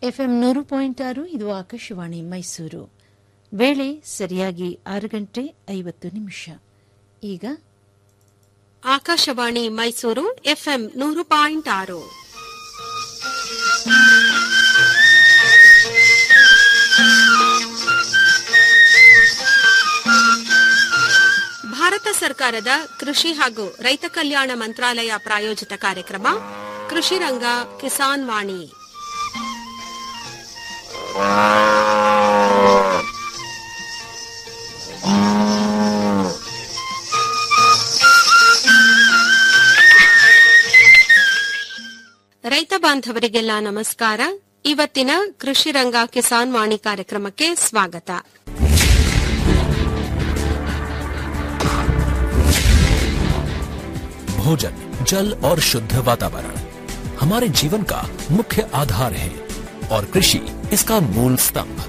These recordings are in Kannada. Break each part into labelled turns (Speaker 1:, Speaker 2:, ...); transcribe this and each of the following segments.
Speaker 1: ಎಫ್ಎಂ ನೂರು ಪಾಯಿಂಟ್ ಆರು ಇದು ಆಕಾಶವಾಣಿ ಮೈಸೂರು ವೇಳೆ ಸರಿಯಾಗಿ ಆರು ಗಂಟೆ ಐವತ್ತು ನಿಮಿಷ ಈಗ
Speaker 2: ಆಕಾಶವಾಣಿ ಮೈಸೂರು ಎಫ್ಎಂ ನೂರು ಪಾಯಿಂಟ್ ಆರು ಭಾರತ ಸರ್ಕಾರದ ಕೃಷಿ ಹಾಗೂ ರೈತ ಕಲ್ಯಾಣ ಮಂತ್ರಾಲಯ ಪ್ರಾಯೋಜಿತ ಕಾರ್ಯಕ್ರಮ ಕೃಷಿ ರಂಗ ಕಿಸಾನ್ ವಾಣಿ ರೈತ ಬಾಂಧವರಿಗೆಲ್ಲ ನಮಸ್ಕಾರ ಇವತ್ತಿನ ಕೃಷಿ ರಂಗ ಕಿಸಾನ್ ವಾಣಿ ಕಾರ್ಯಕ್ರಮಕ್ಕೆ ಸ್ವಾಗತ
Speaker 3: भोजन जल और शुद्ध वातावरण हमारे जीवन का मुख्य आधार है और कृषि इसका मूल स्तंभ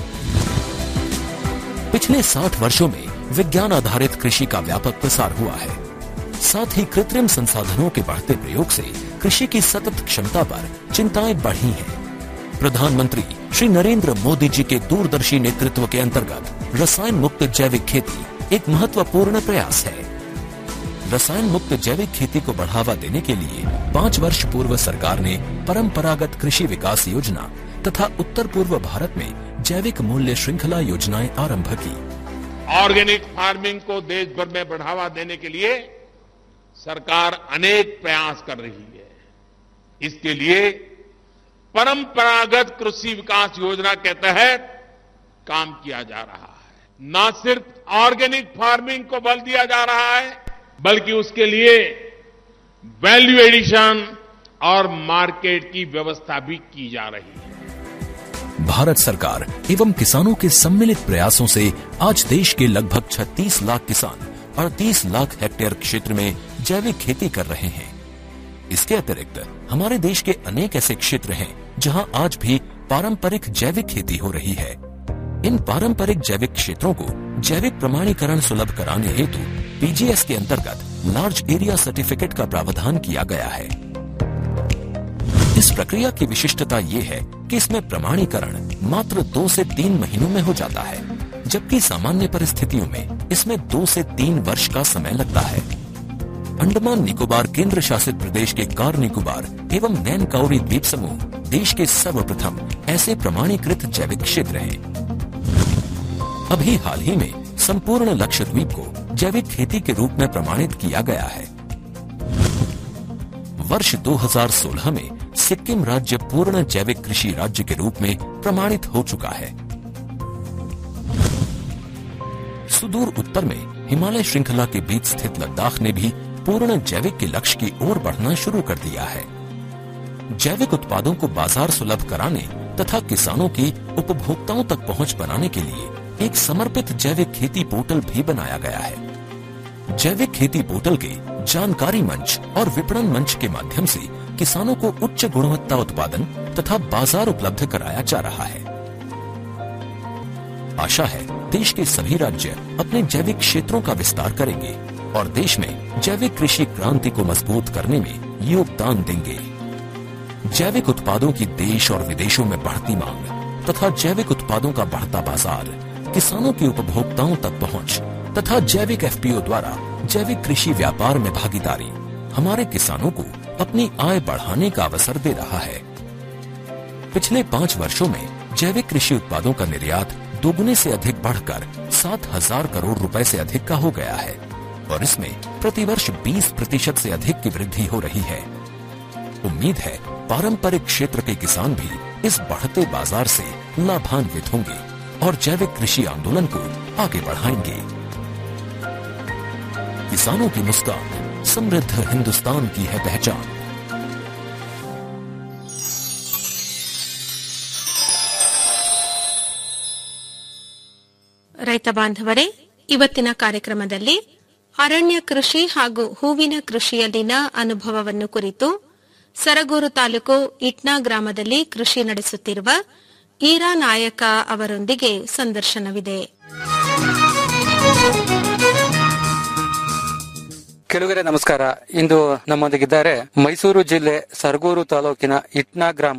Speaker 3: पिछले 60 वर्षों में विज्ञान आधारित कृषि का व्यापक प्रसार हुआ है साथ ही कृत्रिम संसाधनों के बढ़ते प्रयोग से कृषि की सतत क्षमता पर चिंताएं बढ़ी हैं। प्रधानमंत्री श्री नरेंद्र मोदी जी के दूरदर्शी नेतृत्व के अंतर्गत रसायन मुक्त जैविक खेती एक महत्वपूर्ण प्रयास है रसायन मुक्त जैविक खेती को बढ़ावा देने के लिए पाँच वर्ष पूर्व सरकार ने परंपरागत कृषि विकास योजना तथा उत्तर पूर्व भारत में जैविक मूल्य श्रृंखला योजनाएं आरंभ की
Speaker 4: ऑर्गेनिक फार्मिंग को देश भर में बढ़ावा देने के लिए सरकार अनेक प्रयास कर रही है इसके लिए परंपरागत कृषि विकास योजना के तहत काम किया जा रहा है न सिर्फ ऑर्गेनिक फार्मिंग को बल दिया जा रहा है बल्कि उसके लिए वैल्यू एडिशन और मार्केट की व्यवस्था भी की जा रही है
Speaker 3: भारत सरकार एवं किसानों के सम्मिलित प्रयासों से आज देश के लगभग 36 लाख किसान 38 लाख हेक्टेयर क्षेत्र में जैविक खेती कर रहे हैं इसके अतिरिक्त हमारे देश के अनेक ऐसे क्षेत्र हैं जहां आज भी पारंपरिक जैविक खेती हो रही है इन पारंपरिक जैविक क्षेत्रों को जैविक प्रमाणीकरण सुलभ कराने हेतु पीजीएस के अंतर्गत लार्ज एरिया सर्टिफिकेट का प्रावधान किया गया है इस प्रक्रिया की विशिष्टता ये है कि इसमें प्रमाणीकरण मात्र दो से तीन महीनों में हो जाता है जबकि सामान्य परिस्थितियों में इसमें दो से तीन वर्ष का समय लगता है अंडमान निकोबार केंद्र शासित प्रदेश के कार निकोबार एवं नैन काउरी द्वीप समूह देश के सर्वप्रथम ऐसे प्रमाणीकृत जैविक क्षेत्र हैं अभी हाल ही में संपूर्ण लक्षद्वीप को जैविक खेती के रूप में प्रमाणित किया गया है वर्ष 2016 में सिक्किम राज्य पूर्ण जैविक कृषि राज्य के रूप में प्रमाणित हो चुका है सुदूर उत्तर में हिमालय श्रृंखला के बीच स्थित लद्दाख ने भी पूर्ण जैविक के लक्ष्य की ओर बढ़ना शुरू कर दिया है जैविक उत्पादों को बाजार सुलभ कराने तथा किसानों की उपभोक्ताओं तक पहुंच बनाने के लिए एक समर्पित जैविक खेती पोर्टल भी बनाया गया है जैविक खेती पोर्टल के जानकारी मंच और विपणन मंच के माध्यम से किसानों को उच्च गुणवत्ता उत्पादन तथा बाजार उपलब्ध कराया जा रहा है आशा है देश के सभी राज्य अपने जैविक क्षेत्रों का विस्तार करेंगे और देश में जैविक कृषि क्रांति को मजबूत करने में योगदान देंगे जैविक उत्पादों की देश और विदेशों में बढ़ती मांग तथा जैविक उत्पादों का बढ़ता बाजार किसानों की उपभोक्ताओं तक पहुंच तथा जैविक एफपीओ द्वारा जैविक कृषि व्यापार में भागीदारी हमारे किसानों को अपनी आय बढ़ाने का अवसर दे रहा है पिछले पाँच वर्षों में जैविक कृषि उत्पादों का निर्यात दोगुने से अधिक बढ़कर सात हजार करोड़ रुपए से अधिक का हो गया है और इसमें प्रतिवर्ष 20 प्रतिशत से अधिक की वृद्धि हो रही है उम्मीद है पारंपरिक क्षेत्र के किसान भी इस बढ़ते बाजार से लाभान्वित होंगे और जैविक कृषि आंदोलन को आगे बढ़ाएंगे किसानों की मुस्कान समृद्ध हिंदुस्तान की है पहचान
Speaker 2: ರೈತ ಬಾಂಧವರೇ ಇವತ್ತಿನ ಕಾರ್ಯಕ್ರಮದಲ್ಲಿ ಅರಣ್ಯ ಕೃಷಿ ಹಾಗೂ ಹೂವಿನ ಕೃಷಿಯಲ್ಲಿನ ಅನುಭವವನ್ನು ಕುರಿತು ಸರಗೂರು ತಾಲೂಕು ಇಟ್ನಾ ಗ್ರಾಮದಲ್ಲಿ ಕೃಷಿ ನಡೆಸುತ್ತಿರುವ ಈರಾ ನಾಯಕ ಅವರೊಂದಿಗೆ ಸಂದರ್ಶನವಿದೆ
Speaker 5: ಕೆಳಗರೆ ನಮಸ್ಕಾರ ಇಂದು ನಮ್ಮೊಂದಿಗಿದ್ದಾರೆ ಮೈಸೂರು ಜಿಲ್ಲೆ ಸರಗೂರು ತಾಲೂಕಿನ ಇಟ್ನಾ ಗ್ರಾಮದ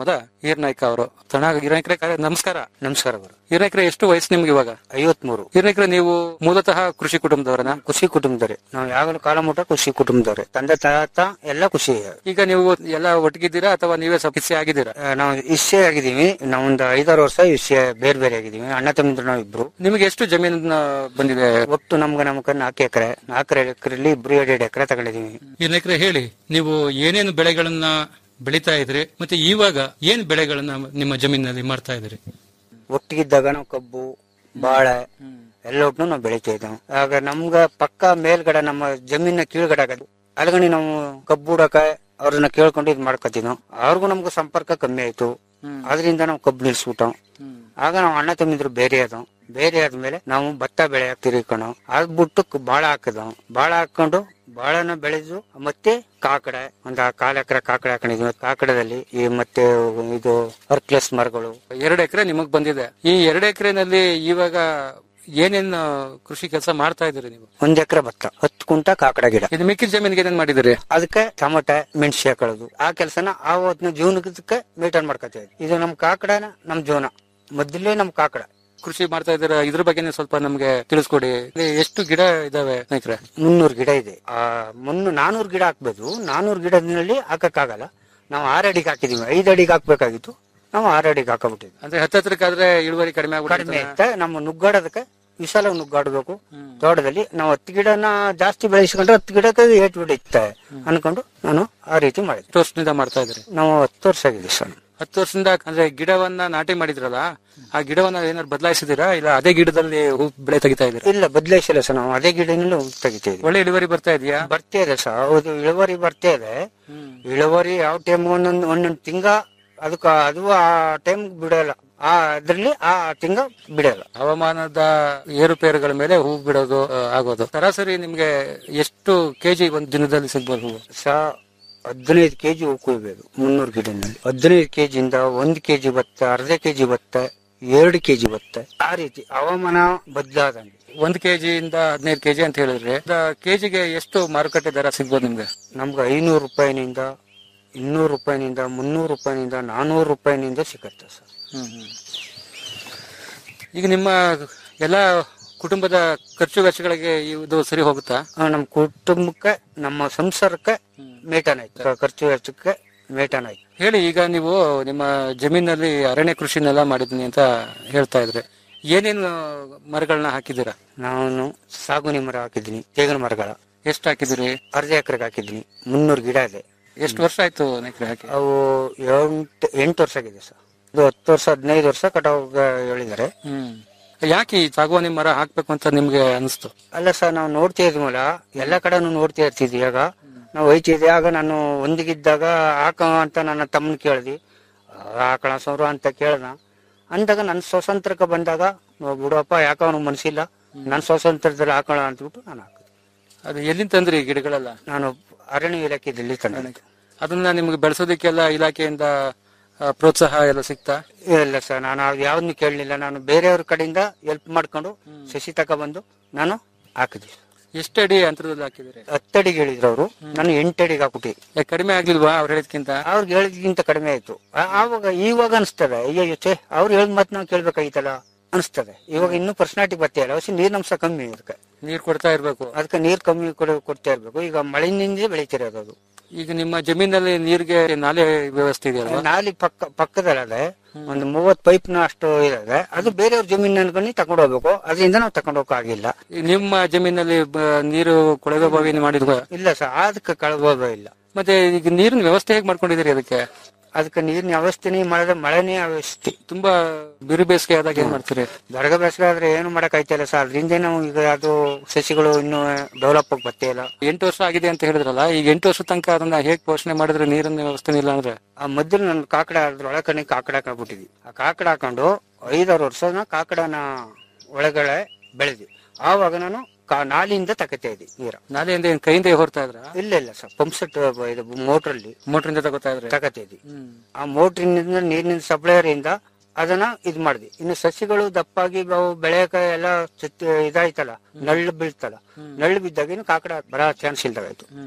Speaker 5: ಈರ್ನಾಯ್ಕ ಅವರು ಚೆನ್ನಾಗಿ ಈರ್ನಾಯ್ಕರೆ ನಮಸ್ಕಾರ
Speaker 6: ನಮಸ್ಕಾರ ಗುರು
Speaker 5: ಈರ್ನಾಯ್ಕರೆ ಎಷ್ಟು ವಯಸ್ಸು ನಿಮ್ಗೆ ಇವಾಗ
Speaker 6: ಐವತ್ಮೂರು
Speaker 5: ಈರ್ನಾಯ್ಕರೆ ನೀವು ಮೂಲತಃ ಕೃಷಿ ಕುಟುಂಬದವರನ
Speaker 6: ಖುಷಿ ಕುಟುಂಬದವ್ರೆ ನಾವು ಯಾವಾಗಲೂ ಕಾಲ ಮುಟ್ಟ ಖುಷಿ ಕುಟುಂಬದವ್ರೆ ತಂದೆ ತಾತ ಎಲ್ಲ ಖುಷಿ
Speaker 5: ಈಗ ನೀವು ಎಲ್ಲ ಒಟ್ಟಿಗಿದ್ದೀರಾ ಅಥವಾ ನೀವೇ ಸದಸ್ಯ ಆಗಿದ್ದೀರಾ
Speaker 6: ಆ, ನಾವು ಇಷ್ಟೇ ಆಗಿದೀವಿ ನಾವೊಂದು ಐದಾರು ವರ್ಷ ಇಷ್ಟೇ ಬೇರೆ ಬೇರೆ ಆಗಿದೀವಿ ಅಣ್ಣ ತಮ್ಮಿದ್ರು ನಾವು ಇಬ್ರು
Speaker 5: ನಿಮಗೆ ಎಷ್ಟು ಜಮೀನು ಬಂದಿದೆ
Speaker 6: ಒಟ್ಟು ನಮ್ಗೆ ನಮ್ಗೆ ನಾಲ್ಕು ಎಕರೆ ನಾಲ್ಕು ಎಕರೆಲಿ ಇಬ್ರು ಎರಡು ಎರಡು ಎಕರೆ ತಗೊಂಡಿದೀವಿ
Speaker 5: ಈರ್ನಾಯ್ಕರೆ ಹೇಳಿ ನೀವು ಏನೇನು ಬೆಳೆಗಳನ್ನ ಬೆಳಿತಾ ಇದ್ರಿ ಮತ್ತೆ ಇವಾಗ ಏನ್ ಬೆಳೆಗಳನ್ನ ನಿಮ್ಮ ಜಮೀನಲ್ಲಿ ಮಾಡ್ತಾ ಇದ್ರಿ
Speaker 6: ಒಟ್ಟಿಗಿದ್ದಾಗ ನಾವು ಕಬ್ಬು ಬಾಳೆ ಎಲ್ಲವನ್ನೂ ನಾವು ಬೆಳಿತಾ ಇದ್ದೆವು ಆಗ ನಮ್ಗ ಪಕ್ಕ ಮೇಲ್ಗಡೆ ನಮ್ಮ ಜಮೀನ ಕೀಳ್ಗಡೆ ಆಗದು ಅಲ್ಗಣಿ ನಾವು ಕಬ್ಬು ಹುಡಕ ಅವ್ರನ್ನ ಕೇಳ್ಕೊಂಡು ಇದ್ ಮಾಡ್ಕೊತೀವಿ ನಾವು ಅವ್ರಿಗೂ ನಮ್ಗೆ ಸಂಪರ್ಕ ಕಮ್ಮಿ ಆಯ್ತು ಅದರಿಂದ ನಾವು ಕಬ್ಬು ನಿಲ್ಸ್ಬಿಟ್ಟು ಆಗ ನಾವು ಅಣ್ಣ ತಮ್ಮಿದ್ರು ಬೇರೆ ಆದವು ಬೇರೆ ಆದ್ಮೇಲೆ ನಾವು ಭತ್ತ ಬೆಳೆ ತಿರುಗಿಕೊಂಡು ಅದ್ ಬಿಟ್ಟು ಕ- ಬಾಳ ಹಾಕಿದವು ಬಾಳ ಹಾಕೊಂಡು ಬಾಳನ ಬೆಳೆದು ಮತ್ತೆ ಕಾಕಡ ಒಂದ್ ಕಾಲ ಎಕರೆ ಕಾಕಡ ಹಾಕೊಂಡಿದ್ವಿ ಕಾಕಡದಲ್ಲಿ ಈ ಮತ್ತೆ ಇದು ಅರ್ಕ್ಲೆಸ್ ಮರಗಳು
Speaker 5: ಎರಡು ಎಕರೆ ನಿಮಗ್ ಬಂದಿದೆ ಈ ಎರಡು ಎಕರೆನಲ್ಲಿ ಇವಾಗ ಏನೇನ್ ಕೃಷಿ ಕೆಲಸ ಮಾಡ್ತಾ ಇದ್ದೀರಿ ನೀವು
Speaker 6: ಒಂದ್ ಎಕರೆ ಭತ್ತ ಹತ್ತು ಕುಂಟ ಕಾಕಡ ಗಿಡ
Speaker 5: ಇದು ಮಿಕ್ಕಿದ ಜಮೀನಿಗೆ ಏನೇನ್ ಮಾಡಿದಿರಿ
Speaker 6: ಅದಕ್ಕೆ ಟಮಟೆ ಮೆಣಸಿ ಹಾಕೊಳ್ಳೋದು ಆ ಕೆಲಸನ ಆವತ್ತಿನ ಜೀವನಕ್ಕೆ ಮೇಂಟೈನ್ ಮಾಡ್ಕೊತೀವಿ ಇದು ನಮ್ ಕಾಕಡನ ನಮ್ ಜೀವನ ಮೊದಲೇ ನಮ್ ಕಾಕಡ
Speaker 5: ಕೃಷಿ ಮಾಡ್ತಾ ಇದ್ದೀರಾ ಇದ್ರ ಬಗ್ಗೆ ಸ್ವಲ್ಪ ನಮ್ಗೆ ತಿಳಿಸ್ಕೊಡಿ ಇಲ್ಲಿ ಎಷ್ಟು ಗಿಡ ಇದಾವೆ ಸ್ನೇಹಿತರೆ
Speaker 6: ಮುನ್ನೂರು ಗಿಡ ಇದೆ ಆ ಮುನ್ನೂ ನಾನೂರು ಗಿಡ ಹಾಕ್ಬೋದು ನಾನೂರು ಗಿಡದಲ್ಲಿ ಹಾಕಕ್ಕಾಗಲ್ಲ ನಾವು ಆರು ಅಡಿಗೆ ಹಾಕಿದೀವಿ ಐದು ಅಡಿಗೆ ಹಾಕ್ಬೇಕಾಗಿತ್ತು ನಾವು ಆರು ಅಡಿಗೆ ಹಾಕಬಿಟ್ಟಿದ್ವಿ
Speaker 5: ಅಂದ್ರೆ ಹತ್ತತ್ರಕ್ಕಾದ್ರೆ ಇಳುವರಿ ಕಡಿಮೆ
Speaker 6: ಕಡಿಮೆ
Speaker 5: ಆಗ್ಬಿಡುತ್ತೆ
Speaker 6: ಇತ್ತ ನಮ್ಮ ನುಗ್ಗಾಡೋದಕ್ಕೆ ವಿಶಾಲ ನುಗ್ಗಾಡಬೇಕು ತೋಟದಲ್ಲಿ ನಾವು ಹತ್ತು ಗಿಡನ ಜಾಸ್ತಿ ಬೆಳೆಸ್ಕೊಂಡ್ರೆ ಹತ್ತು ಗಿಡಕ್ಕೆ ಏಟ್ ಬಿಡುತ್ತೆ ಅನ್ಕೊಂಡು ನಾನು ಆ ರೀತಿ ಮಾಡಿದ್ದೆ
Speaker 5: ಎಷ್ಟು ವರ್ಷದಿಂದ ಮಾಡ್ತಾ ಇದ್ರಿ
Speaker 6: ನಾವು ಹತ್ತು ವರ್ಷ ಆಗಿದೆ ಸರ್
Speaker 5: ಹತ್ತು ವರ್ಷದಿಂದ ಅಂದ್ರೆ ಗಿಡವನ್ನ ನಾಟಿ ಮಾಡಿದ್ರಲ್ಲ ಆ ಗಿಡವನ್ನ ಏನಾದ್ರು ಬದಲಾಯಿಸಿದಿರಾ ಇಲ್ಲ ಅದೇ ಗಿಡದಲ್ಲಿ ಹೂ ಬೆಳೆ ತೆಗಿತಾ ಇದೀರಾ
Speaker 6: ಇಲ್ಲ ಬದಲಾಯಿಸಿಲ್ಲ ಸರ್ ನಾವು ಅದೇ ಗಿಡನಲ್ಲೂ ತೆಗಿತಾ ಇದ್ವಿ
Speaker 5: ಒಳ್ಳೆ ಇಳುವರಿ ಬರ್ತಾ ಇದೆಯಾ
Speaker 6: ಬರ್ತಾ ಇದೆ ಸರ್ ಹೌದು ಇಳುವರಿ ಬರ್ತಾ ಇದೆ ಇಳುವರಿ ಯಾವ ಟೈಮ್ ಒಂದೊಂದು ಒಂದೊಂದು ತಿಂಗ ಅದಕ್ಕ ಅದು ಆ ಟೈಮ್ ಬಿಡಲ್ಲ ಆ ಅದ್ರಲ್ಲಿ ಆ ತಿಂಗ ಬಿಡಲ್ಲ
Speaker 5: ಹವಾಮಾನದ ಏರುಪೇರುಗಳ ಮೇಲೆ ಹೂ ಬಿಡೋದು ಆ, ಆಗೋದು ಸರಾಸರಿ ನಿಮ್ಗೆ ಎಷ್ಟು ಕೆಜಿ ಒಂದ್ ದಿನದಲ್ಲಿ ಸಿಗ್ಬೋದು ಹೂವು
Speaker 6: ಸ ಹದಿನೈದು ಕೆಜಿ ಹೂ ಕುಯ್ಬೇಕು ಮುನ್ನೂರು ಗಿಡನಲ್ಲಿ ಹದಿನೈದು ಕೆಜಿಯಿಂದ ಒಂದು ಕೆಜಿ ಭತ್ತ ಅರ್ಧ ಕೆಜಿ ಭತ್ತ ಎರಡು ಕೆಜಿ ಭತ್ತ ಆ ರೀತಿ ಹವಾಮಾನ ಬದಲಾದಂಗೆ
Speaker 5: ಒಂದ್ ಕೆಜಿಯಿಂದ ಹದಿನೈದು ಕೆಜಿ ಅಂತ ಹೇಳಿದ್ರೆ ಕೆಜಿಗೆ ಎಷ್ಟು ಮಾರುಕಟ್ಟೆ ದರ ಸಿಗ್ಬೋದು ನಿಮ್ಗೆ
Speaker 6: ನಮ್ಗೆ ಐನೂರು ರೂಪಾಯಿನಿಂದ ಇನ್ನೂರು ರೂಪಾಯಿನಿಂದ ಮುನ್ನೂರು ರೂಪಾಯಿನಿಂದ ನಾನೂರು ರೂಪಾಯಿನಿಂದ ಸಿಕ್ಕತ್ತೆ ಸರ್
Speaker 5: ಈಗ ನಿಮ್ಮ ಎಲ್ಲ ಕುಟುಂಬದ ಖರ್ಚು ವೆಚ್ಚಗಳಿಗೆ ಇದು ಸರಿ ಹೋಗುತ್ತಾ
Speaker 6: ಆ, ನಮ್ಮ ಕುಟುಂಬಕ್ಕೆ ನಮ್ಮ ಸಂಸಾರಕ್ಕೆ ಮೇಟನ್ ಆಯ್ತು ಖರ್ಚು ವೆಚ್ಚಕ್ಕೆ ಮೇಟನ್ ಆಯ್ತು
Speaker 5: ಹೇಳಿ ಈಗ ನೀವು ನಿಮ್ಮ ಜಮೀನಲ್ಲಿ ಅರಣ್ಯ ಕೃಷಿನೆಲ್ಲ ಮಾಡಿದ್ದೀನಿ ಅಂತ ಹೇಳ್ತಾ ಇದ್ರೆ ಏನೇನು ಮರಗಳನ್ನ ಹಾಕಿದ್ದೀರಾ
Speaker 6: ನಾನು ಸಾಗುನಿ ಮರ ಹಾಕಿದ್ದೀನಿ ತೇಗಿನ ಮರಗಳ
Speaker 5: ಎಷ್ಟು ಹಾಕಿದಿರಿ
Speaker 6: ಅರ್ಧ ಎಕರೆಗೆ ಹಾಕಿದ್ದೀನಿ ಮುನ್ನೂರು ಗಿಡ ಇದೆ
Speaker 5: ಎಷ್ಟು ವರ್ಷ ಆಯ್ತು ನೆಕ್ರೆ ಹಾಕಿ
Speaker 6: ಅವು ಎಂಟು ಎಂಟು ವರ್ಷ ಆಗಿದೆ ಸರ್ ಇದು ಹತ್ತು ವರ್ಷ ಹದಿನೈದು ವರ್ಷ ಕಟಾವ್ ಹೇಳಿದ್ದಾರೆ
Speaker 5: ಹ್ಮ್ ಯಾಕೆ ಈ ಸಾಗುವಾನಿ ಮರ ಹಾಕ್ಬೇಕು ಅಂತ ನಿಮ್ಗೆ ಅನಿಸ್ತು
Speaker 6: ಅಲ್ಲ ಸರ್ ನಾವು ನೋಡ್ತಾ ಇದ್ಮಲ್ಲ ಎಲ್ಲ ಕಡೆನೂ ನೋಡ್ತಾ ಇರ್ತಿದ್ವಿ ಆಗ ನಾವು ಹೋಯ್ತಿದ್ದೆ ಆಗ ನಾನು ಒಂದಿಗಿದ್ದಾಗ ಹಾಕ ಅಂತ ನನ್ನ ತಮ್ಮನ ಕೇಳ್ದಿ ಹಾಕಳ ಸೌರು ಅಂತ ಕೇಳ್ದ ಅಂದಾಗ ನನ್ನ ಸ್ವಾತಂತ್ರ್ಯಕ್ಕೆ ಬಂದಾಗ "ಓ ಬಿಡಪ್ಪ ಯಾಕ ಅವನು ಮನಸ್ಸಿಲ್ಲ ನನ್ನ ಸ್ವಾತಂತ್ರ್ಯದಲ್ಲಿ ಹಾಕೋಣ ಅಂದ್ಬಿಟ್ಟು ನಾನು ಹಾಕಿದೆ
Speaker 5: ಅದು ಎಲ್ಲಿಂದ ತಂದ್ರಿ ಈ ಗಿಡಗಳೆಲ್ಲ
Speaker 6: ನಾನು ಅರಣ್ಯ ಇಲಾಖೆಯಲ್ಲಿ ತಂದೆ
Speaker 5: ಅದನ್ನ ನಿಮ್ಗೆ ಬೆಳೆಸೋದಕ್ಕೆಲ್ಲ ಇಲಾಖೆಯಿಂದ ಆ, ಪ್ರೋತ್ಸಾಹ ಎಲ್ಲ ಸಿಗ್ತಾ
Speaker 6: ಇಲ್ಲ ಸರ್ ನಾನು ಅದು ಯಾವ್ದನ್ನು ಕೇಳಲಿಲ್ಲ ನಾನು ಬೇರೆಯವ್ರ ಕಡೆಯಿಂದ ಹೆಲ್ಪ್ ಮಾಡ್ಕೊಂಡು ಸಸಿ ತಗೊಬಂದು ನಾನು ಹಾಕಿದ್ವಿ
Speaker 5: ಎಷ್ಟಡಿ ಅಂತರದಲ್ಲಿ ಹಾಕಿದಿರಿ
Speaker 6: ಹತ್ತಡಿಗೆ ಹೇಳಿದ್ರು ಅವರು ನಾನು ಎಂಟಡಿಗೆ ಹಾಕ್ಬಿಟ್ಟಿ
Speaker 5: ಯಾಕೆ ಕಡಿಮೆ ಆಗ್ಲಿಲ್ವಾ ಅವ್ರು ಹೇಳಿದ್ಕಿಂತ
Speaker 6: ಅವ್ರಿಗೆ ಹೇಳಿದ್ಕಿಂತ ಕಡಿಮೆ ಆಯ್ತು ಆ- ಆವಾಗ ಇವಾಗ ಅನಿಸ್ತದೆ ಅಯ್ಯೋ ಛೇ ಅವ್ರು ಹೇಳಿದ ಮಾತು ನಾವು ಕೇಳ್ಬೇಕಾಗಿತ್ತಲ್ಲ ಅನಿಸ್ತದೆ ಇವಾಗ ಇನ್ನೂ ಪರ್ಸನಾಲಿಟಿ ಬರ್ತಾ ಇಲ್ಲ ಅವಶ್ಯ ನೀರಿನಂಶ ಕಮ್ಮಿ ಅದಕ್ಕೆ
Speaker 5: ನೀರ್ ಕೊಡ್ತಾ ಇರ್ಬೇಕು
Speaker 6: ಅದಕ್ಕೆ ನೀರ್ ಕಮ್ಮಿ ಕೊಡ ಕೊಡ್ತಾ ಇರ್ಬೇಕು ಈಗ ಮಳೆಯಿಂದ ಬೆಳಿತಿರೋದು ಅದು
Speaker 5: ಈಗ ನಿಮ್ಮ ಜಮೀನಲ್ಲಿ ನೀರ್ಗೆ ನಾಲೆ ವ್ಯವಸ್ಥೆ ಇದೆಯಲ್ವಾ
Speaker 6: ನಾಲಿ ಪಕ್ಕ ಪಕ್ಕದಲ್ಲದೆ ಒಂದು ಮೂವತ್ ಪೈಪ್ ನ ಅಷ್ಟು ಇದೆ ಅದು ಬೇರೆಯವ್ರ ಜಮೀನ್ ಅನ್ಕೊಂಡು ತಗೊಂಡು ಹೋಗ್ಬೇಕು ಅದರಿಂದ ನಾವು ತಗೊಂಡು ಹೋಗಕ್ಕಾಗಿಲ್ಲ
Speaker 5: ಈಗ ನಿಮ್ಮ ಜಮೀನಲ್ಲಿ ಬ- ನೀರು ಕೊಳವೆ ಬಾವಿ ಮಾಡಿದ್ವಾ
Speaker 6: ಇಲ್ಲ ಸರ್ ಅದಕ್ಕೆ ಕಳ್ಬೋದ ಇಲ್ಲ
Speaker 5: ಮತ್ತೆ ಈಗ ನೀರಿನ ವ್ಯವಸ್ಥೆ ಹೇಗೆ ಮಾಡ್ಕೊಂಡಿದ್ದೀರಿ ಅದಕ್ಕೆ
Speaker 6: ಅದಕ್ಕೆ ನೀರಿನ ವ್ಯವಸ್ಥೆನೇ ಮಾಡಿದ್ರೆ ಮಳೆನೇ ವ್ಯವಸ್ಥೆ
Speaker 5: ತುಂಬಾ ಬಿರು ಬೇಸಿಗೆ ಆದಾಗ ಏನ್ ಮಾಡ್ತೀರಿ
Speaker 6: ದರ್ಗ ಬೇಸಿಗೆ ಆದ್ರೆ ಏನು ಮಾಡಕ್ ಆಯ್ತಿಲ್ಲ ಸರ್ ಅದರಿಂದ ನಾವು ಈಗ ಅದು ಸಸಿಗಳು ಇನ್ನೂ ಡೆವಲಪ್ ಆಗಿ ಬರ್ತಾ ಇಲ್ಲ
Speaker 5: ಎಂಟು ವರ್ಷ ಆಗಿದೆ ಅಂತ ಹೇಳಿದ್ರಲ್ಲ ಈಗ ಎಂಟು ವರ್ಷ ತನಕ ಅದನ್ನ ಹೇಗ್ ಪೋಷಣೆ ಮಾಡಿದ್ರೆ ನೀರಿನ ವ್ಯವಸ್ಥೆ ಇಲ್ಲ ಅಂದ್ರೆ
Speaker 6: ಆ ಮೊದಲು ನನ್ನ ಕಾಕಡ ಅದ್ರೊಳಗನೆ ಕಾಕಡ ಹಾಕ್ಬಿಟ್ಟಿದ್ವಿ ಆ ಕಾಕಡ ಹಾಕೊಂಡು ಐದಾರು ವರ್ಷನ ಕಾಕಡನ ಒಳಗಡೆ ಬೆಳೆದ್ವಿ ಆವಾಗ ನಾನು ಕಾ- ನಾಲಿಯಿಂದ ತಕತಾ ಇದ್ದೆ ನೀರ
Speaker 5: ನಾಲೆಯಿಂದ ಏನ್ ಕೈಯಿಂದ ಹೊರ್ತಾ ಇದ್ರ
Speaker 6: ಇಲ್ಲ ಇಲ್ಲ ಸರ್ ಪಂಪ್ ಸೆಟ್ ಇದು ಮೋಟ್ರಲ್ಲಿ
Speaker 5: ಮೋಟ್ರಿಂದ ತಗೋತಾ ಇದ್ರೆ
Speaker 6: ತಕತಾ ಇದ್ವಿ ಆ ಮೋಟ್ರಿನಿಂದ ನೀರಿನ ಸಪ್ಲೈಯರ್ ಇಂದ ಅದನ್ನ ಇದ್ ಮಾಡಿದ್ವಿ ಇನ್ನು ಸಸಿಗಳು ದಪ್ಪಾಗಿ ಅವು ಬೆಳೆಯಕ ಎಲ್ಲ ಚತ್- ಇದಾಯ್ತಲ್ಲ ನಳ್ಳು ಬೀಳ್ತಲ್ಲ ನಳ್ಳು ಬಿದ್ದಾಗ ಇನ್ನು ಕಾಕಡ ಬರೋ ಚಾನ್ಸ್ ಇಲ್ದಾಗಾಯ್ತು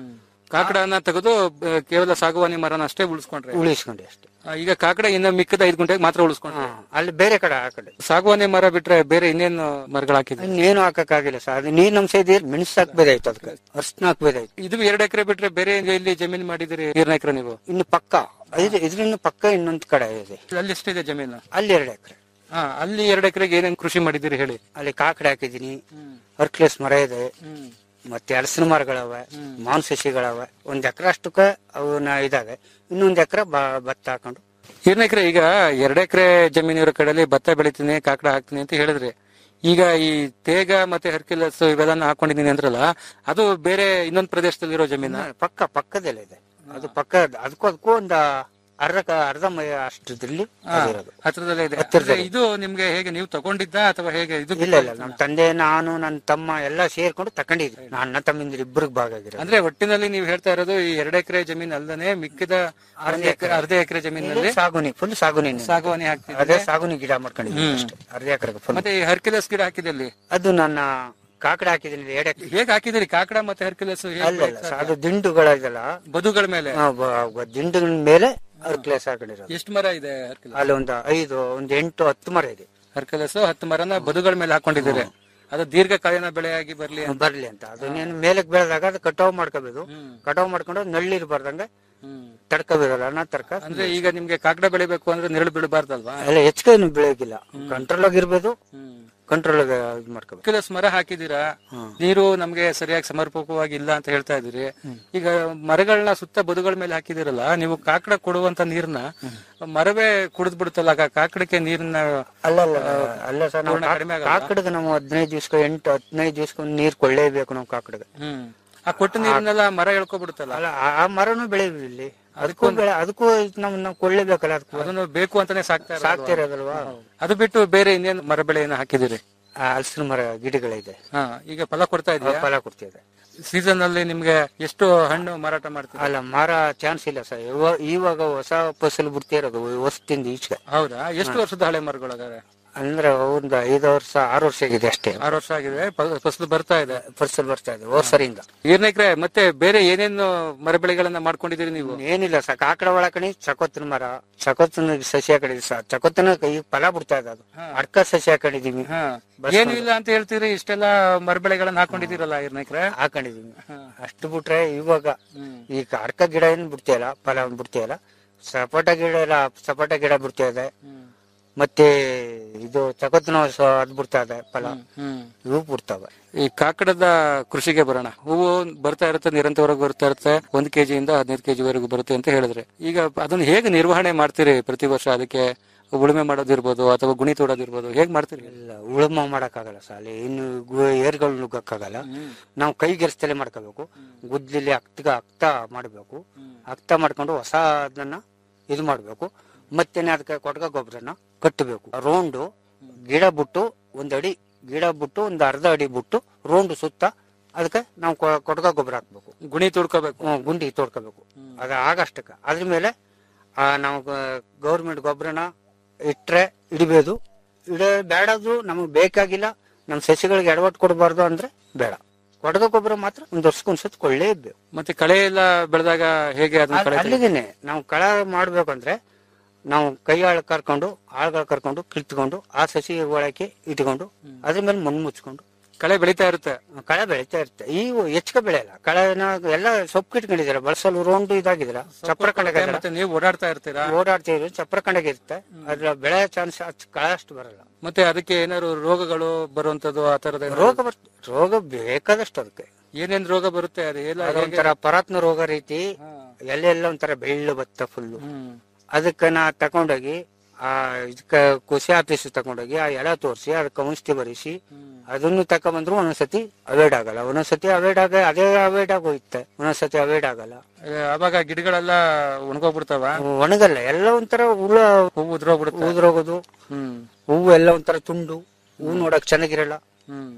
Speaker 5: ಕಾಕಡನ ತೆಗೆದು ಆ, ಕೇವಲ ಸಾಗುವಾನಿ ಮರನ ಅಷ್ಟೇ ಉಳಿಸ್ಕೊಂಡ್ರೆ
Speaker 6: ಉಳಿಸ್ಕೊಂಡೆ ಅಷ್ಟೇ
Speaker 5: ಆ, ಈಗ ಕಾಕಡ ಇನ್ನ ಮಿಕ್ಕದ ಐದು ಗುಂಟೆಗೆ ಮಾತ್ರ ಉಳಿಸ್ಕೊಂಡ್ರೆ
Speaker 6: ಹಾ, ಅಲ್ಲಿ ಬೇರೆ ಕಡೆ ಆ ಕಡೆ
Speaker 5: ಸಾಗುವಾನಿ ಮರ ಬಿಟ್ರೆ ಬೇರೆ ಇನ್ನೇನು ಮರಗಳು ಹಾಕಿದ್ರಿ
Speaker 6: ಇನ್ನೇನು ಹಾಕಕ್ಕಾಗಿಲ್ಲ ಸರ್ ಅದು ನೀರ್ ನಮ್ಸ ಇದ್ದೀರಿ ಮೆಣಸು ಹಾಕ್ಬೇಕಾಯ್ತು ಅದಕ್ಕೆ ಅರ್ಶನ ಹಾಕ್ಬೇಕಾಯ್ತು
Speaker 5: ಇದು ಎರಡು ಎಕರೆ ಬಿಟ್ರೆ ಬೇರೆ ಇಲ್ಲಿ ಜಮೀನು ಮಾಡಿದಿರಿ ನೀರ್ನ ಎಕರೆ ನೀವು
Speaker 6: ಇನ್ನು ಪಕ್ಕ ಇದು ಇದರಿಂದ ಪಕ್ಕ ಇನ್ನೊಂದ್ ಕಡೆ ಇದೆ
Speaker 5: ಅಲ್ಲಿ ಎಷ್ಟಿದೆ ಜಮೀನು
Speaker 6: ಅಲ್ಲಿ ಎರಡು ಎಕರೆ
Speaker 5: ಹಾ ಅಲ್ಲಿ ಎರಡು ಎಕರೆಗೆ ಏನೇನು ಕೃಷಿ ಮಾಡಿದಿರಿ ಹೇಳಿ
Speaker 6: ಅಲ್ಲಿ ಕಾಕಡೆ ಹಾಕಿದೀನಿ ಅರ್ಕ್ಲೆಸ್ ಮರ ಇದೆ ಮತ್ತೆ ಹಲಸಿನ ಮರಗಳವೆ ಮಾವಿನ ಸಸಿಗಳವೆ ಒಂದ್ ಎಕರೆ ಅಷ್ಟಕ್ಕ ಅವನ್ನ ಇದಾವೆ ಇನ್ನೊಂದ್ ಎಕರೆ ಭತ್ತ ಹಾಕೊಂಡು
Speaker 5: ಏನ್ ಎಕರೆ ಈಗ ಎರಡು ಎಕರೆ ಜಮೀನಿರೋ ಕಡೆಯಲ್ಲಿ ಭತ್ತ ಬೆಳಿತೀನಿ ಕಾಕಡ ಹಾಕ್ತೀನಿ ಅಂತ ಹೇಳಿದ್ರಿ ಈಗ ಈ ತೇಗ ಮತ್ತೆ ಹರ್ಕಿಲಸ್ ಇವೆಲ್ಲ ಹಾಕೊಂಡಿದೀನಿ ಅಂದ್ರಲ್ಲ ಅದು ಬೇರೆ ಇನ್ನೊಂದು ಪ್ರದೇಶದಲ್ಲಿರೋ ಜಮೀನ
Speaker 6: ಪಕ್ಕ ಪಕ್ಕದಲ್ಲೇ ಇದೆ ಅದು ಪಕ್ಕ ಅದಕ್ಕೂ ಅದಕ್ಕೂ ಒಂದ್ ಅರ್ಧ ಕ- ಅರ್ಧ ಮೈ ಅಷ್ಟರಲ್ಲಿ ಅದಿರೋದು
Speaker 5: ಹತ್ರದಲ್ಲೇ ಇದೆ
Speaker 6: ಹತ್ತಿರದಲ್ಲೇ.
Speaker 5: ಅಂದ್ರೆ ಇದು ನಿಮ್ಗೆ ಹೇಗೆ ನೀವು ತಗೊಂಡಿದ್ದ ಅಥವಾ ಹೇಗೆ ಇದು
Speaker 6: ಇಲ್ಲ ಇಲ್ಲ ನಮ್ಮ ತಂದೆ ನಾನು ನನ್ನ ತಮ್ಮ ಎಲ್ಲ ಸೇರ್ಕೊಂಡು ತಕೊಂಡಿದ್ವಿ ನನ್ನ ಅಣ್ಣ ತಮ್ಮಂದಿರು ಇಬ್ಬರಿಗೆ ಭಾಗ ಆಗಿರೋದು
Speaker 5: ಅಂದ್ರೆ ಒಟ್ಟಿನಲ್ಲಿ ನೀವು ಹೇಳ್ತಾ ಇರೋದು ಈ ಎರಡು ಎಕರೆ ಜಮೀನ್ ಅಲ್ಲದೆ ಮಿಕ್ಕಿದ ಅರ್ಧ ಎಕರೆ ಅರ್ಧ ಎಕರೆ ಜಮೀನಲ್ಲಿ
Speaker 6: ಸಾಗುನಿ ಫುಲ್ ಸಾಗುನಿ
Speaker 5: ಸಾಗುವಾನಿ ಹಾಕ್ತಿದ್ರಿ
Speaker 6: ಅದೇ ಸಾಗುನಿ ಗಿಡ ಮಾಡ್ಕೊಂಡಿದ್ದೀನಿ ಅಷ್ಟೇ ಅರ್ಧ ಎಕರೆಗೆ ಫುಲ್
Speaker 5: ಮತ್ತೆ ಈ ಹರ್ಕಿಲಸ್ ಗಿಡ ಹಾಕಿದೆ ಅಲ್ಲಿ
Speaker 6: ಅದು ನನ್ನ ಕಾಕಡೆ ಹಾಕಿದ್ದೀನಿ ಎರಡು ಎಕರೆ
Speaker 5: ಹೇಗೆ ಹಾಕಿದಿರಿ ಕಾಕಡ ಮತ್ತೆ ಹರ್ಕಿಲಸ್
Speaker 6: ಅಲ್ಲ ಅಲ್ಲ ಸರ್, ಅದು ದಿಂಡುಗಳಿದೆಲ್ಲ
Speaker 5: ಬದುಗಳ ಮೇಲೆ
Speaker 6: ಆ, ಬ- ಬ- ದಿಂಡುಗಳ ಮೇಲೆ ಅವ್ರ ಕ್ಲೇಸ್ ಹಾಕೊಂಡಿರೋದು
Speaker 5: ಎಷ್ಟು ಮರ ಇದೆ ಹರ್ಕಿಲಸ್
Speaker 6: ಅಲ್ಲಿ ಒಂದು ಐದು ಒಂದು ಎಂಟು ಹತ್ತು ಮರ ಇದೆ
Speaker 5: ಹರ್ಕಲಸ್ ಹತ್ತು ಮರನ ಬದುಗಳ ಮೇಲೆ ಹಾಕೊಂಡಿದ್ದೀರಿ ಅದು ದೀರ್ಘಕಾಲೀನ ಬೆಳೆಯಾಗಿ ಬರ್ಲಿ ಅಂತ.
Speaker 6: ಬರ್ಲಿ ಅಂತ ಅದನ್ನೇನು ಮೇಲಕ್ಕೆ ಬೆಳೆದಾಗ ಅದು ಕಟಾವ್ ಮಾಡ್ಕೋಬೇಕು ಕಟಾವ್ ಮಾಡ್ಕೊಂಡು ನಳ್ಳಿರ್ ಬರ್ದಂಗೆ
Speaker 5: ಹ್ಮ್
Speaker 6: ತಡ್ಕೋಬೇಕಲ್ಲ ಅನ್ನ ತಡ್ಕ
Speaker 5: ಅಂದ್ರೆ ಈಗ ನಿಮ್ಗೆ ಕಾಕಡ ಬೆಳಿಬೇಕು ಅಂದ್ರೆ ನೆರಳು ಬೀಳಬಾರ್ದಲ್ವಾ
Speaker 6: ಎಲ್ಲ ಹೆಚ್ಚಿಗೆ ಬೆಳೆಯೋಕಿಲ್ಲ ಕಂಟ್ರೋಲ್ ಆಗಿರ್ಬೋದು
Speaker 5: ಹ್ಮ್
Speaker 6: ಕಂಟ್ರೋಲ್ ಆಗಿ ಇದು ಮಾಡ್ಕೋಬೇಕು
Speaker 5: ಹರ್ಕಲಸ್ ಮರ ಹಾಕಿದೀರಾ ನೀರು ನಮ್ಗೆ ಸರಿಯಾಗಿ ಸಮರ್ಪಕವಾಗಿ ಇಲ್ಲ ಅಂತ ಹೇಳ್ತಾ ಇದೀರಿ ಈಗ ಮರಗಳನ್ನ ಸುತ್ತ ಬದುಗಳ ಮೇಲೆ ಹಾಕಿದಿರಲ್ಲ ನೀವು ಕಾಕಡ ಕೊಡುವಂತ ನೀರ್ನ ಮರವೇ ಕುಡಿದ್ ಬಿಡುತ್ತಲ್ಲ ಆಗ ಕಾಕಡಕ್ಕೆ ನೀರ್ನ
Speaker 6: ಅಲ್ಲ ಅಲ್ಲ ಅಲ್ಲ ಸರ್ ನಾವು
Speaker 5: ಪೂರ್ಣ ಕಡಿಮೆ ಆಗಲ್ವಾ?
Speaker 6: ಕಾಕಡಿಗೆ ನಾವು ಹದಿನೈದು ದಿವ್ಸಕ್ಕೆ ಎಂಟು ಹದಿನೈದು ದಿವ್ಸಕ್ಕೆ ನೀರ್ ಕೊಳ್ಳೇಬೇಕು ನಾವು ಕಾಕಡಿಗೆ
Speaker 5: ಹ್ಮ್ ಆ ಕೊಟ್ಟ ನೀರನ್ನೆಲ್ಲ ಮರ ಎಳ್ಕೊಬಿಡುತ್ತಲ್ಲ
Speaker 6: ಅಲ್ಲ ಆ- ಆ ಮರನು ಬೆಳೆಯುವ ಇಲ್ಲಿ ಅದಕ್ಕೂ ಬೆಳೆ ಅದಕ್ಕೂ ನಾವು ನಾವು ಕೊಳ್ಳೇಬೇಕಲ್ಲ ಅದಕ್ಕೂ
Speaker 5: ಅದನ್ನು ಬೇಕು ಅಂತಾನೆ ಸಾಕ್ತಾ ಇರೋದು.
Speaker 6: ಸಾಕ್ತಿರೋದಲ್ವಾ
Speaker 5: ಅದು ಬಿಟ್ಟು ಬೇರೆ ಇನ್ನೇನು ಮರ ಬೆಳೆಯನ್ನ ಹಾಕಿದಿರಿ
Speaker 6: ಆ ಹಲಸಿನ ಮರ ಗಿಡಗಳಿದೆ
Speaker 5: ಹಾ ಈಗ ಫಲ ಕೊಡ್ತಾ ಇದೆಯಾ
Speaker 6: ಫಲ ಕೊಡ್ತಿದೆ
Speaker 5: ಸೀಸನ್ ಅಲ್ಲಿ ನಿಮ್ಗೆ ಎಷ್ಟು ಹಣ್ಣು ಮಾರಾಟ ಮಾಡ್ತೀರಾ
Speaker 6: ಅಲ್ಲ ಮರ ಚಾನ್ಸ್ ಇಲ್ಲ ಸರ್ ಇವ- ಇವಾಗ ಹೊಸ ಫಸಲು ಬಿಡ್ತಿರೋದು ವರ್ಷದಿಂದ ಈಚೆಗೆ
Speaker 5: ಹೌದಾ ಎಷ್ಟು ವರ್ಷದ ಹಳೆ ಮರಗಳು ಅದಾವೆ
Speaker 6: ಅಂದ್ರೆ ಒಂದು ಐದು ವರ್ಷ ಆರು ವರ್ಷ ಆಗಿದೆ ಅಷ್ಟೇ
Speaker 5: ಆರು ವರ್ಷ ಆಗಿದೆ ಪ- ಫಸಲು ಬರ್ತಾ ಇದೆ
Speaker 6: ಫಸಲು ಬರ್ತಾ ಇದೆ ವರ್ಷದಿಂದ
Speaker 5: ಈರ್ನೆಕ್ರೆ ಮತ್ತೆ ಬೇರೆ ಏನೇನು ಮರ ಬೆಳೆಗಳನ್ನ ಮಾಡ್ಕೊಂಡಿದ್ದೀರಿ ನೀವು
Speaker 6: ಏನಿಲ್ಲ ಸರ್ ಕಾಕಡ ಒಳಕಣಿ ಚಕೋತನ ಮರ ಚಕೋತನ ಸಸಿ ಹಾಕೊಂಡಿದ್ವಿ ಸರ್ ಚಕೋತನ ಈಗ ಫಲ ಬಿಡ್ತಾ ಇದೆ ಅದು ಅಡ್ಕ ಸಸಿ ಹಾಕೊಂಡಿದೀವಿ
Speaker 5: ಹಾ ಏನು ಇಲ್ಲ ಅಂತ ಹೇಳ್ತೀರಿ ಇಷ್ಟೆಲ್ಲ ಮರ ಬೆಳೆಗಳನ್ನ ಹಾಕೊಂಡಿದ್ದೀರಲ್ಲ ಈರ್ನೆಕ್ರೆ
Speaker 6: ಹಾಕೊಂಡಿದೀವಿ ಅಷ್ಟು ಬಿಟ್ರೆ ಇವಾಗ ಈಗ ಅಡ್ಕ ಗಿಡ ಏನ್ ಬಿಡ್ತಿಯಲ್ಲ ಫಲ ಬಿಡ್ತಿಯಲ್ಲ ಸಪೋಟ ಗಿಡ ಎಲ್ಲ ಸಪೋಟ ಗಿಡ ಬಿಡ್ತಾ ಇದೆ ಮತ್ತೆ ಇದು ಚಕೋತನ ಅದ್ ಬಿಡ್ತಾ ಇದೆ ಫಲ
Speaker 5: ಹ್ಮ್
Speaker 6: ಇವು ಬಿಡ್ತಾವೆ
Speaker 5: ಈ ಕಾಕಡದ ಕೃಷಿಗೆ ಬರೋಣ ಹೂವು ಬರ್ತಾ ಇರುತ್ತೆ ನಿರಂತರವಾಗಿ ಬರ್ತಾ ಇರುತ್ತೆ ಒಂದ್ ಕೆಜಿಯಿಂದ ಹದಿನೈದು ಕೆಜಿ ವರೆಗೂ ಬರುತ್ತೆ ಅಂತ ಹೇಳಿದ್ರೆ ಈಗ ಅದನ್ನ ಹೇಗೆ ನಿರ್ವಹಣೆ ಮಾಡ್ತೀರಿ ಪ್ರತಿ ವರ್ಷ ಅದಕ್ಕೆ ಉಳುಮೆ ಮಾಡೋದಿರ್ಬೋದು ಅಥವಾ ಗುಣಿ ತೋಡೋದಿರ್ಬೋದು ಹೇಗ್ ಮಾಡ್ತೀರಿ
Speaker 6: ಇಲ್ಲ ಉಳುಮ ಮಾಡಕ್ಕಾಗಲ್ಲ ಸರ್ ಅಲ್ಲಿ ಇನ್ನು ಗು- ಏರ್ಗಳು ನುಗ್ಗಕ್ಕಾಗಲ್ಲ ನಾವು ಕೈಗೆರ್ಸ್ತಲೆ ಮಾಡ್ಕೋಬೇಕು ಗುದ್ಲಿಲಿ ಅಕ್ತಗ ಅಕ್ತ ಮಾಡಬೇಕು ಅಕ್ತ ಮಾಡ್ಕೊಂಡು ಹೊಸ ಅದನ್ನ ಇದು ಮಾಡ್ಬೇಕು ಮತ್ತೆ ಅದಕ್ಕೆ ಕೊಟ್ಗ ಗೊಬ್ಬರನ ಕಟ್ಟಬೇಕು ರೌಂಡು ಗಿಡ ಬಿಟ್ಟು ಒಂದ್ ಅಡಿ ಗಿಡ ಬಿಟ್ಟು ಒಂದ್ ಅರ್ಧ ಅಡಿ ಬಿಟ್ಟು ರೌಂಡ್ ಸುತ್ತ ಅದಕ್ಕೆ ನಾವು ಕೊ- ಕೊಟ್ಗ ಗೊಬ್ಬರ ಹಾಕ್ಬೇಕು
Speaker 5: ಗುಣಿ ತುಡ್ಕೋಬೇಕು
Speaker 6: ಹ್ಮ್, ಗುಂಡಿ ತೋಡ್ಕೋಬೇಕು ಅದು ಆಗಷ್ಟಕ್ಕ ಅದ್ರ ಮೇಲೆ ಆ, ನಾವು ಗೌರ್ಮೆಂಟ್ ಗೊಬ್ಬರನ ಇಟ್ರೆ ಇಡಬೇಕು ಇಡ ಬೇಡದು ನಮಗೆ ಬೇಕಾಗಿಲ್ಲ ನಮ್ಮ ಸಸಿಗಳಿಗೆ ಎಡವಟ್ಟು ಕೊಡಬಾರ್ದು ಅಂದ್ರೆ ಬೇಡ ಕೊಡಗ ಗೊಬ್ಬರ ಮಾತ್ರ ಒಂದ್ ವರ್ಷಕ್ಕೊಂದ್ಸತಿ ಕೊಳ್ಳೇಬೇಕು
Speaker 5: ಮತ್ತೆ ಕಳೆ ಎಲ್ಲ ಬೆಳೆದಾಗ ಹೇಗೆ ಅದನ್ನ ಕಳೆ ತೆಗಿ-
Speaker 6: ಅಲ್ಲಿಗೇನೆ ನಾವು ಕಳ ಮಾಡ್ಬೇಕಂದ್ರೆ ನಾವು ಕೈ ಆಳ್ ಕರ್ಕೊಂಡು ಆಳ್ಗಳು ಕರ್ಕೊಂಡು ಕಿತ್ಕೊಂಡು ಆ ಸಸಿ ಒಳಕ್ಕೆ ಇಟ್ಕೊಂಡು ಅದ್ರ ಮೇಲೆ ಮಣ್ಣು ಮುಚ್ಕೊಂಡು
Speaker 5: ಕಳೆ ಬೆಳೀತಾ ಇರುತ್ತೆ
Speaker 6: ಕಳೆ ಬೆಳೀತಾ ಇರುತ್ತೆ ಈ ಹೆಚ್ಚಿಗೆ ಬೆಳೆಯಲ್ಲ ಕಳೆನ ಎಲ್ಲ ಸೊಪ್ಪು ಕಿಟ್ಕೊಂಡಿದ್ದೀರ ಬಳಸಲು ರೌಂಡ್ ಇದಾಗಿದ್ರ ಚಪ್ರ ಕಂಡಾಗ
Speaker 5: ಮತ್ತೆ ನೀವು ಓಡಾಡ್ತಾ ಇರ್ತೀರಾ
Speaker 6: ಓಡಾಡ್ತೀವಿ ಚಪ್ರ ಕಂಡಾಗ ಇರುತ್ತೆ ಅದ್ರ ಬೆಳೆ ಚಾನ್ಸ್ ಕಳೆ ಅಷ್ಟು ಬರಲ್ಲ
Speaker 5: ಮತ್ತೆ ಅದಕ್ಕೆ ಏನಾದ್ರು ರೋಗಗಳು ಬರುವಂತದ್ದು ಆ ತರದ ಏನಾದ್ರು-
Speaker 6: ರೋಗ ಬರ್ ರೋಗ ಬೇಕಾದಷ್ಟು ಅದಕ್ಕೆ
Speaker 5: ಏನೇನ್ ರೋಗ ಬರುತ್ತೆ ಅದು ಎಲ್ಲ ಹೇಗೆ-
Speaker 6: ಅದೊಂಥರ ಪರಾತ್ನ ರೋಗ ರೀತಿ ಎಲ್ಲೆಲ್ಲ ಒಂಥರ ಬೆಳ್ಳು ಬತ್ತ ಫುಲ್ಲು
Speaker 5: ಹ್ಮ್
Speaker 6: ಅದಕ್ಕೆ ನಾ ತಕೊಂಡೋಗಿ ಆ ಇದಕ್ಕ ಕೃಷಿ ಆಫೀಸ್ ತಕೊಂಡೋಗಿ ಆ ಎಲೆ ತೋರಿಸಿ ಅದಕ್ಕೆ ಔಷಧಿ ಬರಿಸಿ ಅದನ್ನು ತಕೊಂಬಂದ್ರು ಒಂದೊಂದ್ಸತಿ ಅವೇಡ್ ಆಗಲ್ಲ ಒಂದೊಂದ್ಸತಿ ಅವೇಡ್ ಆಗ ಅದೇ ಅವೇಡ್ ಆಗೋಯ್ತೆ ಒಂದೊಂದ್ಸತಿ ಅವೇಡ್ ಆಗಲ್ಲ
Speaker 5: ಏ, ಅವಾಗ ಗಿಡಗಳೆಲ್ಲ ಒಣಗೋಗ್ಬಿಡ್ತಾವ
Speaker 6: ಒಣಗಲ್ಲ ಎಲ್ಲ ಒಂಥರ ಹುಳ
Speaker 5: ಹೂವು ಉದ್ರೋಗ್ಬಿಡುತ್ತೆ
Speaker 6: ಉದ್ರೋಗೋದು
Speaker 5: ಹ್ಮ್
Speaker 6: ಹೂವು ಎಲ್ಲ ಒಂಥರ ತುಂಡು ಹೂವು ನೋಡಕ್ ಚೆನ್ನಾಗಿರಲ್ಲ
Speaker 5: ಹ್ಮ್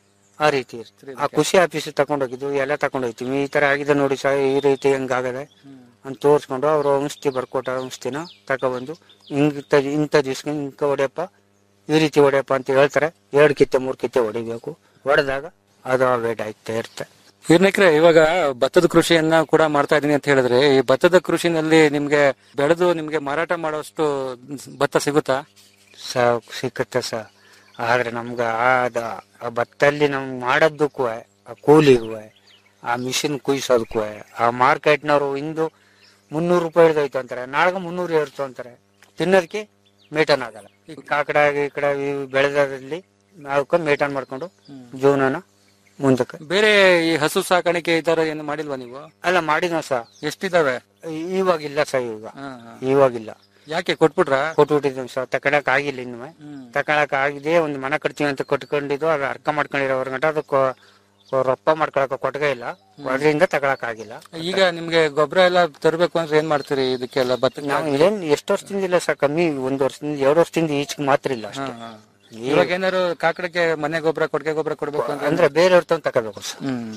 Speaker 6: ಆ ರೀತಿ ಇರ್ತದೆ ಆ ಕೃಷಿ ಆಫೀಸ್ ತಕೊಂಡೋಗಿದ್ದು ಎಲ್ಲ ತಕೊಂಡೋಗ್ತೀವಿ ಈ ತರ ಆಗಿದೆ ನೋಡಿ ಸರ್ ಈ ರೀತಿ ಹೆಂಗಾಗದೆ ಅಂತ ತೋರಿಸ್ಕೊಂಡು ಅವ್ರು ಔಷಧಿ ಬರ್ಕೊಟ್ಟ ಔಷಧಿನ ತಗೊಬಂದು ಹಿಂಗ್ ತ- ಇಂಥ ದಿವ್ಸ ಹಿಂಗ ಹೊಡೆಯಪ್ಪ ಈ ರೀತಿ ಹೊಡೆಯಪ್ಪ ಅಂತ ಹೇಳ್ತಾರೆ ಎರಡು ಕಿತ್ತೆ ಮೂರು ಕಿತ್ತೆ ಹೊಡಿಬೇಕು ಹೊಡೆದಾಗ ಅದು ವೇಟ್ ಆಗ್ತಾ ಇರುತ್ತೆ
Speaker 5: ಹಿರ್ನಕ್ರೆ ಇವಾಗ ಭತ್ತದ ಕೃಷಿಯನ್ನ ಕೂಡ ಮಾಡ್ತಾ ಇದೀನಿ ಅಂತ ಹೇಳಿದ್ರೆ ಈ ಭತ್ತದ ಕೃಷಿನಲ್ಲಿ ನಿಮ್ಗೆ ಬೆಳೆದು ನಿಮ್ಗೆ ಮಾರಾಟ ಮಾಡೋಷ್ಟು ಭತ್ತ ಸಿಗುತ್ತಾ
Speaker 6: ಸ ಸಿಕ್ಕತ್ತೆ ಸ ಆದ್ರೆ ನಮ್ಗೆ ಆದ ಆ ಭತ್ತಲ್ಲಿ ನಮ್ಗೆ ಮಾಡೋದಕ್ಕೂ ಆ ಕೂಲಿಗೂ ಆ ಮಿಷಿನ್ ಕುಯ್ಸೋದಕ್ಕೂ ಆ ಮಾರ್ಕೆಟ್ನವರು ಇಂದು ಮುನ್ನೂರು ರೂಪಾಯಿ ಹಿಡ್ದೋಯ್ತು ಅಂತಾರೆ ನಾಳೆಗೆ ಮುನ್ನೂರು ಏರ್ತು ಅಂತಾರೆ ತಿನ್ನೋದಕ್ಕೆ ಮೇಟನ್ ಆಗಲ್ಲ ಈ ಕಾಕಡ ಈ ಕಡೆ ಇವು ಬೆಳೆದಲ್ಲಿ ಅದಕ್ಕೆ ಮೇಟನ್ ಮಾಡ್ಕೊಂಡು ಜೀವನನ ಮುಂದಕ್ಕೆ
Speaker 5: ಬೇರೆ ಈ ಹಸು ಸಾಕಾಣಿಕೆ ಈ ತರ ಏನು ಮಾಡಿಲ್ವಾ ನೀವು
Speaker 6: ಅಲ್ಲ ಮಾಡಿದ್ನ ಸ
Speaker 5: ಎಷ್ಟಿದಾವೆ
Speaker 6: ಇವಾಗಿಲ್ಲ ಸ ಇವಾಗ
Speaker 5: ಹಾ, ಹಾ.
Speaker 6: ಇವಾಗಿಲ್ಲ
Speaker 5: ಯಾಕೆ ಕೊಟ್ಬಿಟ್ರ
Speaker 6: ಕೊಟ್ಬಿಟ್ಟಿದ್ದೀವಿ ಸರ್ ತಕೊಳಕ್ ಆಗಿಲ್ಲ ಇನ್ನು ತಕೊಳಕ್ ಆಗಿದೆ ಒಂದು ಮನೆ ಕಟ್ತೀವಿ ಅಂತ ಕೊಟ್ಕೊಂಡಿದ್ದು ಅದು ಅರ್ಕ ಮಾಡ್ಕೊಂಡಿರೋವ್ರ ಗಂಟ ಅದಕ್ಕೆ ರೊಪ್ಪ ಮಾಡ್ಕೊಳಕ ಕೊಟ್ಗೆ ಇಲ್ಲ ಅದರಿಂದ ತಗೊಳಕ್ ಆಗಿಲ್ಲ
Speaker 5: ಈಗ ನಿಮ್ಗೆ ಗೊಬ್ಬರ ಎಲ್ಲ ತರಬೇಕು ಅಂದ್ರೆ ಏನ್ ಮಾಡ್ತೀರಿ ಇದಕ್ಕೆಲ್ಲ ಭತ್ತ
Speaker 6: ನಾವು ಏನ್ ಎಷ್ಟು ವರ್ಷದಿಂದ ಇಲ್ಲ ಸರ್ ಕಮ್ಮಿ ಒಂದ್ ವರ್ಷದಿಂದ ಎರಡು ವರ್ಷದಿಂದ ಈಚೆಗೆ ಮಾತ್ರ ಇಲ್ಲ ಅಷ್ಟೇ
Speaker 5: ಇವಾಗ ಏನಾರು ಕಾಕಡಕ್ಕೆ ಮನೆ ಗೊಬ್ಬರ ಕೊಟ್ಟಿಗೆ ಗೊಬ್ಬರ ಕೊಡ್ಬೇಕು ಅಂದ್ರೆ
Speaker 6: ಅಂದ್ರೆ ಬೇರೆಯವ್ರ ತಂದು ತಗೋಬೇಕು ಸರ್
Speaker 5: ಹ್ಮ್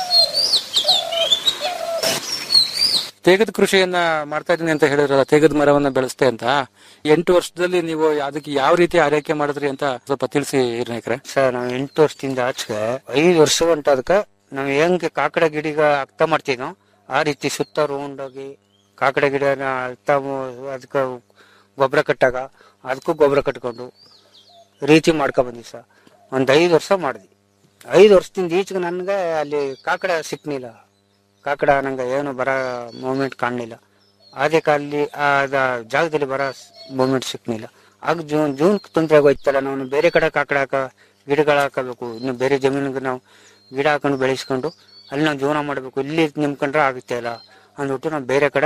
Speaker 5: ತೇಗದ ಕೃಷಿಯನ್ನ ಮಾಡ್ತಾ ಇದೀನಿ ಅಂತ ಹೇಳಿದ್ರಲ್ಲ ತೇಗದ ಮರವನ್ನ ಬೆಳೆಸ್ತೆ ಅಂತ ಎಂಟು ವರ್ಷದಲ್ಲಿ ನೀವು ಅದಕ್ಕೆ ಯಾವ ರೀತಿ ಆರೈಕೆ ಮಾಡಿದ್ರಿ ಅಂತ ಸ್ವಲ್ಪ ತಿಳಿಸಿ ಹಿರನೇಕ್ರೆ
Speaker 6: ಸರ್ ನಾವು ಎಂಟು ವರ್ಷದಿಂದ ಆಚೆಗೆ ಐದು ವರ್ಷ ಗಂಟ ಅದಕ್ಕೆ ನಾವು ಹೆಂಗೆ ಕಾಕಡ ಗಿಡಿಗ ಅರ್ಥ ಮಾಡ್ತೀನೋ ಆ ರೀತಿ ಸುತ್ತ ರೌಂಡಾಗಿ ಕಾಕಡ ಗಿಡನ ಅರ್ಥ ಅದಕ್ಕೆ ಗೊಬ್ಬರ ಕಟ್ಟಾಗ ಅದಕ್ಕೂ ಗೊಬ್ಬರ ಕಟ್ಕೊಂಡು ರೀತಿ ಮಾಡ್ಕೊ ಬಂದ್ವಿ ಸರ್ ಒಂದ್ ಐದು ವರ್ಷ ಮಾಡಿದ್ವಿ ಐದು ವರ್ಷದಿಂದ ಈಚೆಗೆ ನನ್ಗೆ ಅಲ್ಲಿ ಕಾಕಡ ಸಿಕ್ನಿಲ್ಲ ಕಾಕಡ ನಂಗೆ ಏನು ಬರ ಮೂಮೆಂಟ್ ಕಾಣಲಿಲ್ಲ ಅದಕ್ಕೆ ಅಲ್ಲಿ ಆ ಅದ ಜಾಗದಲ್ಲಿ ಬರ ಮೂಮೆಂಟ್ ಸಿಕ್ನಿಲ್ಲ ಆಗ ಜೂನ್ ಜೂನ್ ತೊಂದರೆ ಆಗೋಯ್ತಲ್ಲ ನಾವು ಬೇರೆ ಕಡೆ ಕಾಕಡ ಹಾಕ ಗಿಡಗಳು ಹಾಕಬೇಕು ಇನ್ನು ಬೇರೆ ಜಮೀನಿಗೆ ನಾವು ಗಿಡ ಹಾಕೊಂಡು ಬೆಳೆಸ್ಕೊಂಡು ಅಲ್ಲಿ ನಾವು ಜೀವನ ಮಾಡಬೇಕು ಇಲ್ಲಿ ನಿಮ್ಕೊಂಡ್ರೆ ಆಗುತ್ತೆ ಅಲ್ಲ ಅಂದ್ಬಿಟ್ಟು ನಾವು ಬೇರೆ ಕಡೆ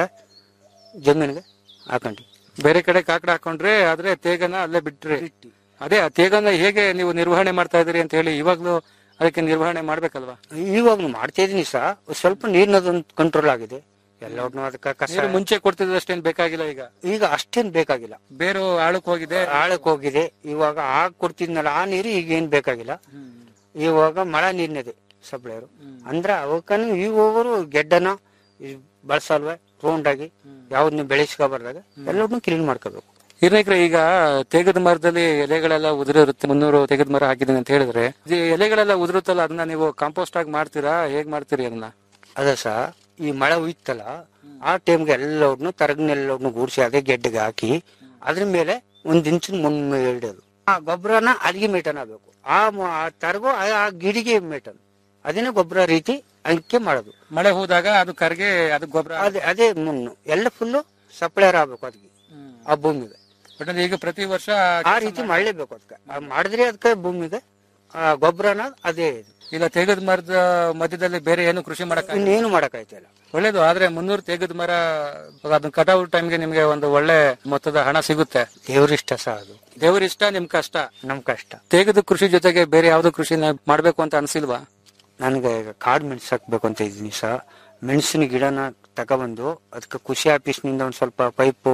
Speaker 6: ಜಮೀನಿಗೆ ಹಾಕೊಂಡ್ವಿ
Speaker 5: ಬೇರೆ ಕಡೆ ಕಾಕಡ ಹಾಕೊಂಡ್ರೆ ಆದ್ರೆ ತೇಗನ ಅಲ್ಲೇ ಬಿಟ್ರಿ ಅದೇ ಆ ತೇಗನ ಹೇಗೆ ನೀವು ನಿರ್ವಹಣೆ ಮಾಡ್ತಾ ಇದೀರಿ ಅಂತ ಹೇಳಿ ಇವಾಗ್ಲೂ ಅದಕ್ಕೆ ನಿರ್ವಹಣೆ ಮಾಡ್ಬೇಕಲ್ವಾ
Speaker 6: ಇವಾಗ್ಲೂ ಮಾಡ್ತಾ ಇದೀನಿ ಸಹ ಸ್ವಲ್ಪ ನೀರಿನದೊಂದು ಕಂಟ್ರೋಲ್ ಆಗಿದೆ ಎಲ್ಲವನ್ನೂ ಅದಕ್ಕೆ ಕಸ
Speaker 5: ನೀರು ಮುಂಚೆ ಕೊಡ್ತಿದ್ದಷ್ಟೇನ್ ಬೇಕಾಗಿಲ್ಲ ಈಗ
Speaker 6: ಈಗ ಅಷ್ಟೇನ್ ಬೇಕಾಗಿಲ್ಲ
Speaker 5: ಬೇರು ಆಳಕ್ ಹೋಗಿದೆ
Speaker 6: ಆಳಕ್ ಹೋಗಿದೆ ಇವಾಗ ಆಗ ಕೊಡ್ತಿದ್ನಲ್ಲ ಆ ನೀರು ಈಗ ಏನ್ ಬೇಕಾಗಿಲ್ಲ ಇವಾಗ ಮಳೆ ನೀರಿನದೆ ಸಪ್ಲೈರು ಅಂದ್ರೆ ಅವಕ್ಕನು ಈಗ ಹೋಗೋರು ಗೆಡ್ಡನ ಬಳಸಲ್ವೇ ರೌಂಡ್ ಆಗಿ ಯಾವ್ದನ್ನ ಬೆಳೆಸ್ಕೊಬಾರ್ದಾಗ ಎಲ್ಲವನ್ನೂ ಕ್ಲೀನ್ ಮಾಡ್ಕೋಬೇಕು
Speaker 5: ಹಿರನೇಕ್ರೆ ಈಗ ತೇಗದ ಮರದಲ್ಲಿ ಎಲೆಗಳೆಲ್ಲ ಉದುರಿರುತ್ತೆ ಮುನ್ನೂರು ತೆಗದ ಮರ ಹಾಕಿದೀನಿ ಅಂತ ಹೇಳಿದ್ರೆ ಇದು ಎಲೆಗಳೆಲ್ಲ ಉದುರುತ್ತಲ್ಲ ಅದನ್ನ ನೀವು ಕಾಂಪೋಸ್ಟ್ ಆಗಿ ಮಾಡ್ತೀರಾ ಹೇಗ್ ಮಾಡ್ತೀರಿ ಅದನ್ನ
Speaker 6: ಅದ ಸಹ ಈ ಮಳೆ ಹುಯ್ತಲ್ಲ ಆ ಟೈಮ್ಗೆ ಎಲ್ಲವನ್ನೂ ತರಗನೆಲ್ಲವನ್ನೂ ಗೂಡಿಸಿ ಅದೇ ಗೆಡ್ಡೆಗೆ ಹಾಕಿ ಅದ್ರ ಮೇಲೆ ಒಂದ್ ಇಂಚಿನ ಮಣ್ಣು ಇಡೋದು ಆ ಗೊಬ್ಬರನ ಅಲ್ಲಿಗೆ ಮೇಟನ್ ಆಗ್ಬೇಕು ಆ ಮ- ಆ ತರಗು ಆ ಆ ಗಿಡಿಗೆ ಮೇಟನ್ ಅದನ್ನೇ ಗೊಬ್ಬರ ರೀತಿ ಅಂಕೆ ಮಾಡೋದು
Speaker 5: ಮಳೆ ಹೋದಾಗ ಅದು ಕರ್ಗೆ ಅದು ಗೊಬ್ಬರ
Speaker 6: ಅದೇ ಅದೇ ಮಣ್ಣು ಎಲ್ಲ ಫುಲ್ಲು ಸಪ್ಲೈರ್ ಆಗ್ಬೇಕು ಅದಕ್ಕೆ ಆ ಭೂಮಿಗೆ
Speaker 5: ಒಟ್ಟಿನಲ್ಲಿ ಈಗ ಪ್ರತಿ ವರ್ಷ
Speaker 6: ಆ ರೀತಿ ಮಾಡಲೇಬೇಕು ಅದಕ್ಕೆ ಆ ಮಾಡಿದ್ರೆ ಅದಕ್ಕೆ ಭೂಮಿಗೆ ಆ ಗೊಬ್ಬರನ ಅದೇ ಇದು.
Speaker 5: ಇಲ್ಲ ತೇಗದ ಮರದ ಮಧ್ಯದಲ್ಲಿ ಬೇರೆ ಏನು ಕೃಷಿ ಮಾಡಕ್
Speaker 6: ಇನ್ನೇನು ಮಾಡಕ್ಕಾಯ್ತಿಲ್ಲ
Speaker 5: ಒಳ್ಳೇದು ಆದ್ರೆ ಮುನ್ನೂರು ತೇಗದ ಮರ ಅದನ್ನ ಕಟಾವ್ ಟೈಮ್ಗೆ ನಿಮ್ಗೆ ಒಂದು ಒಳ್ಳೆ ಮೊತ್ತದ ಹಣ ಸಿಗುತ್ತೆ
Speaker 6: ದೇವ್ರಿಷ್ಟ ಸಹ ಅದು
Speaker 5: ದೇವ್ರ ಇಷ್ಟ ನಿಮ್ ಕಷ್ಟ
Speaker 6: ನಮ್ ಕಷ್ಟ
Speaker 5: ತೇಗದ ಕೃಷಿ ಜೊತೆಗೆ ಬೇರೆ ಯಾವ್ದು ಕೃಷಿನ ಮಾಡ್ಬೇಕು ಅಂತ ಅನ್ಸಿಲ್ವಾ
Speaker 6: ನನಗೆ ಈಗ ಕಾಡು ಮೆಣಸು ಹಾಕ್ಬೇಕು ಅಂತ ಇದ್ದೀನಿ ಸಹ ಮೆಣಸಿನ ಗಿಡನ ತಗೊಬಂದು ಅದಕ್ಕೆ ಕೃಷಿ ಆಫೀಸ್ನಿಂದ ಒಂದು ಸ್ವಲ್ಪ ಪೈಪು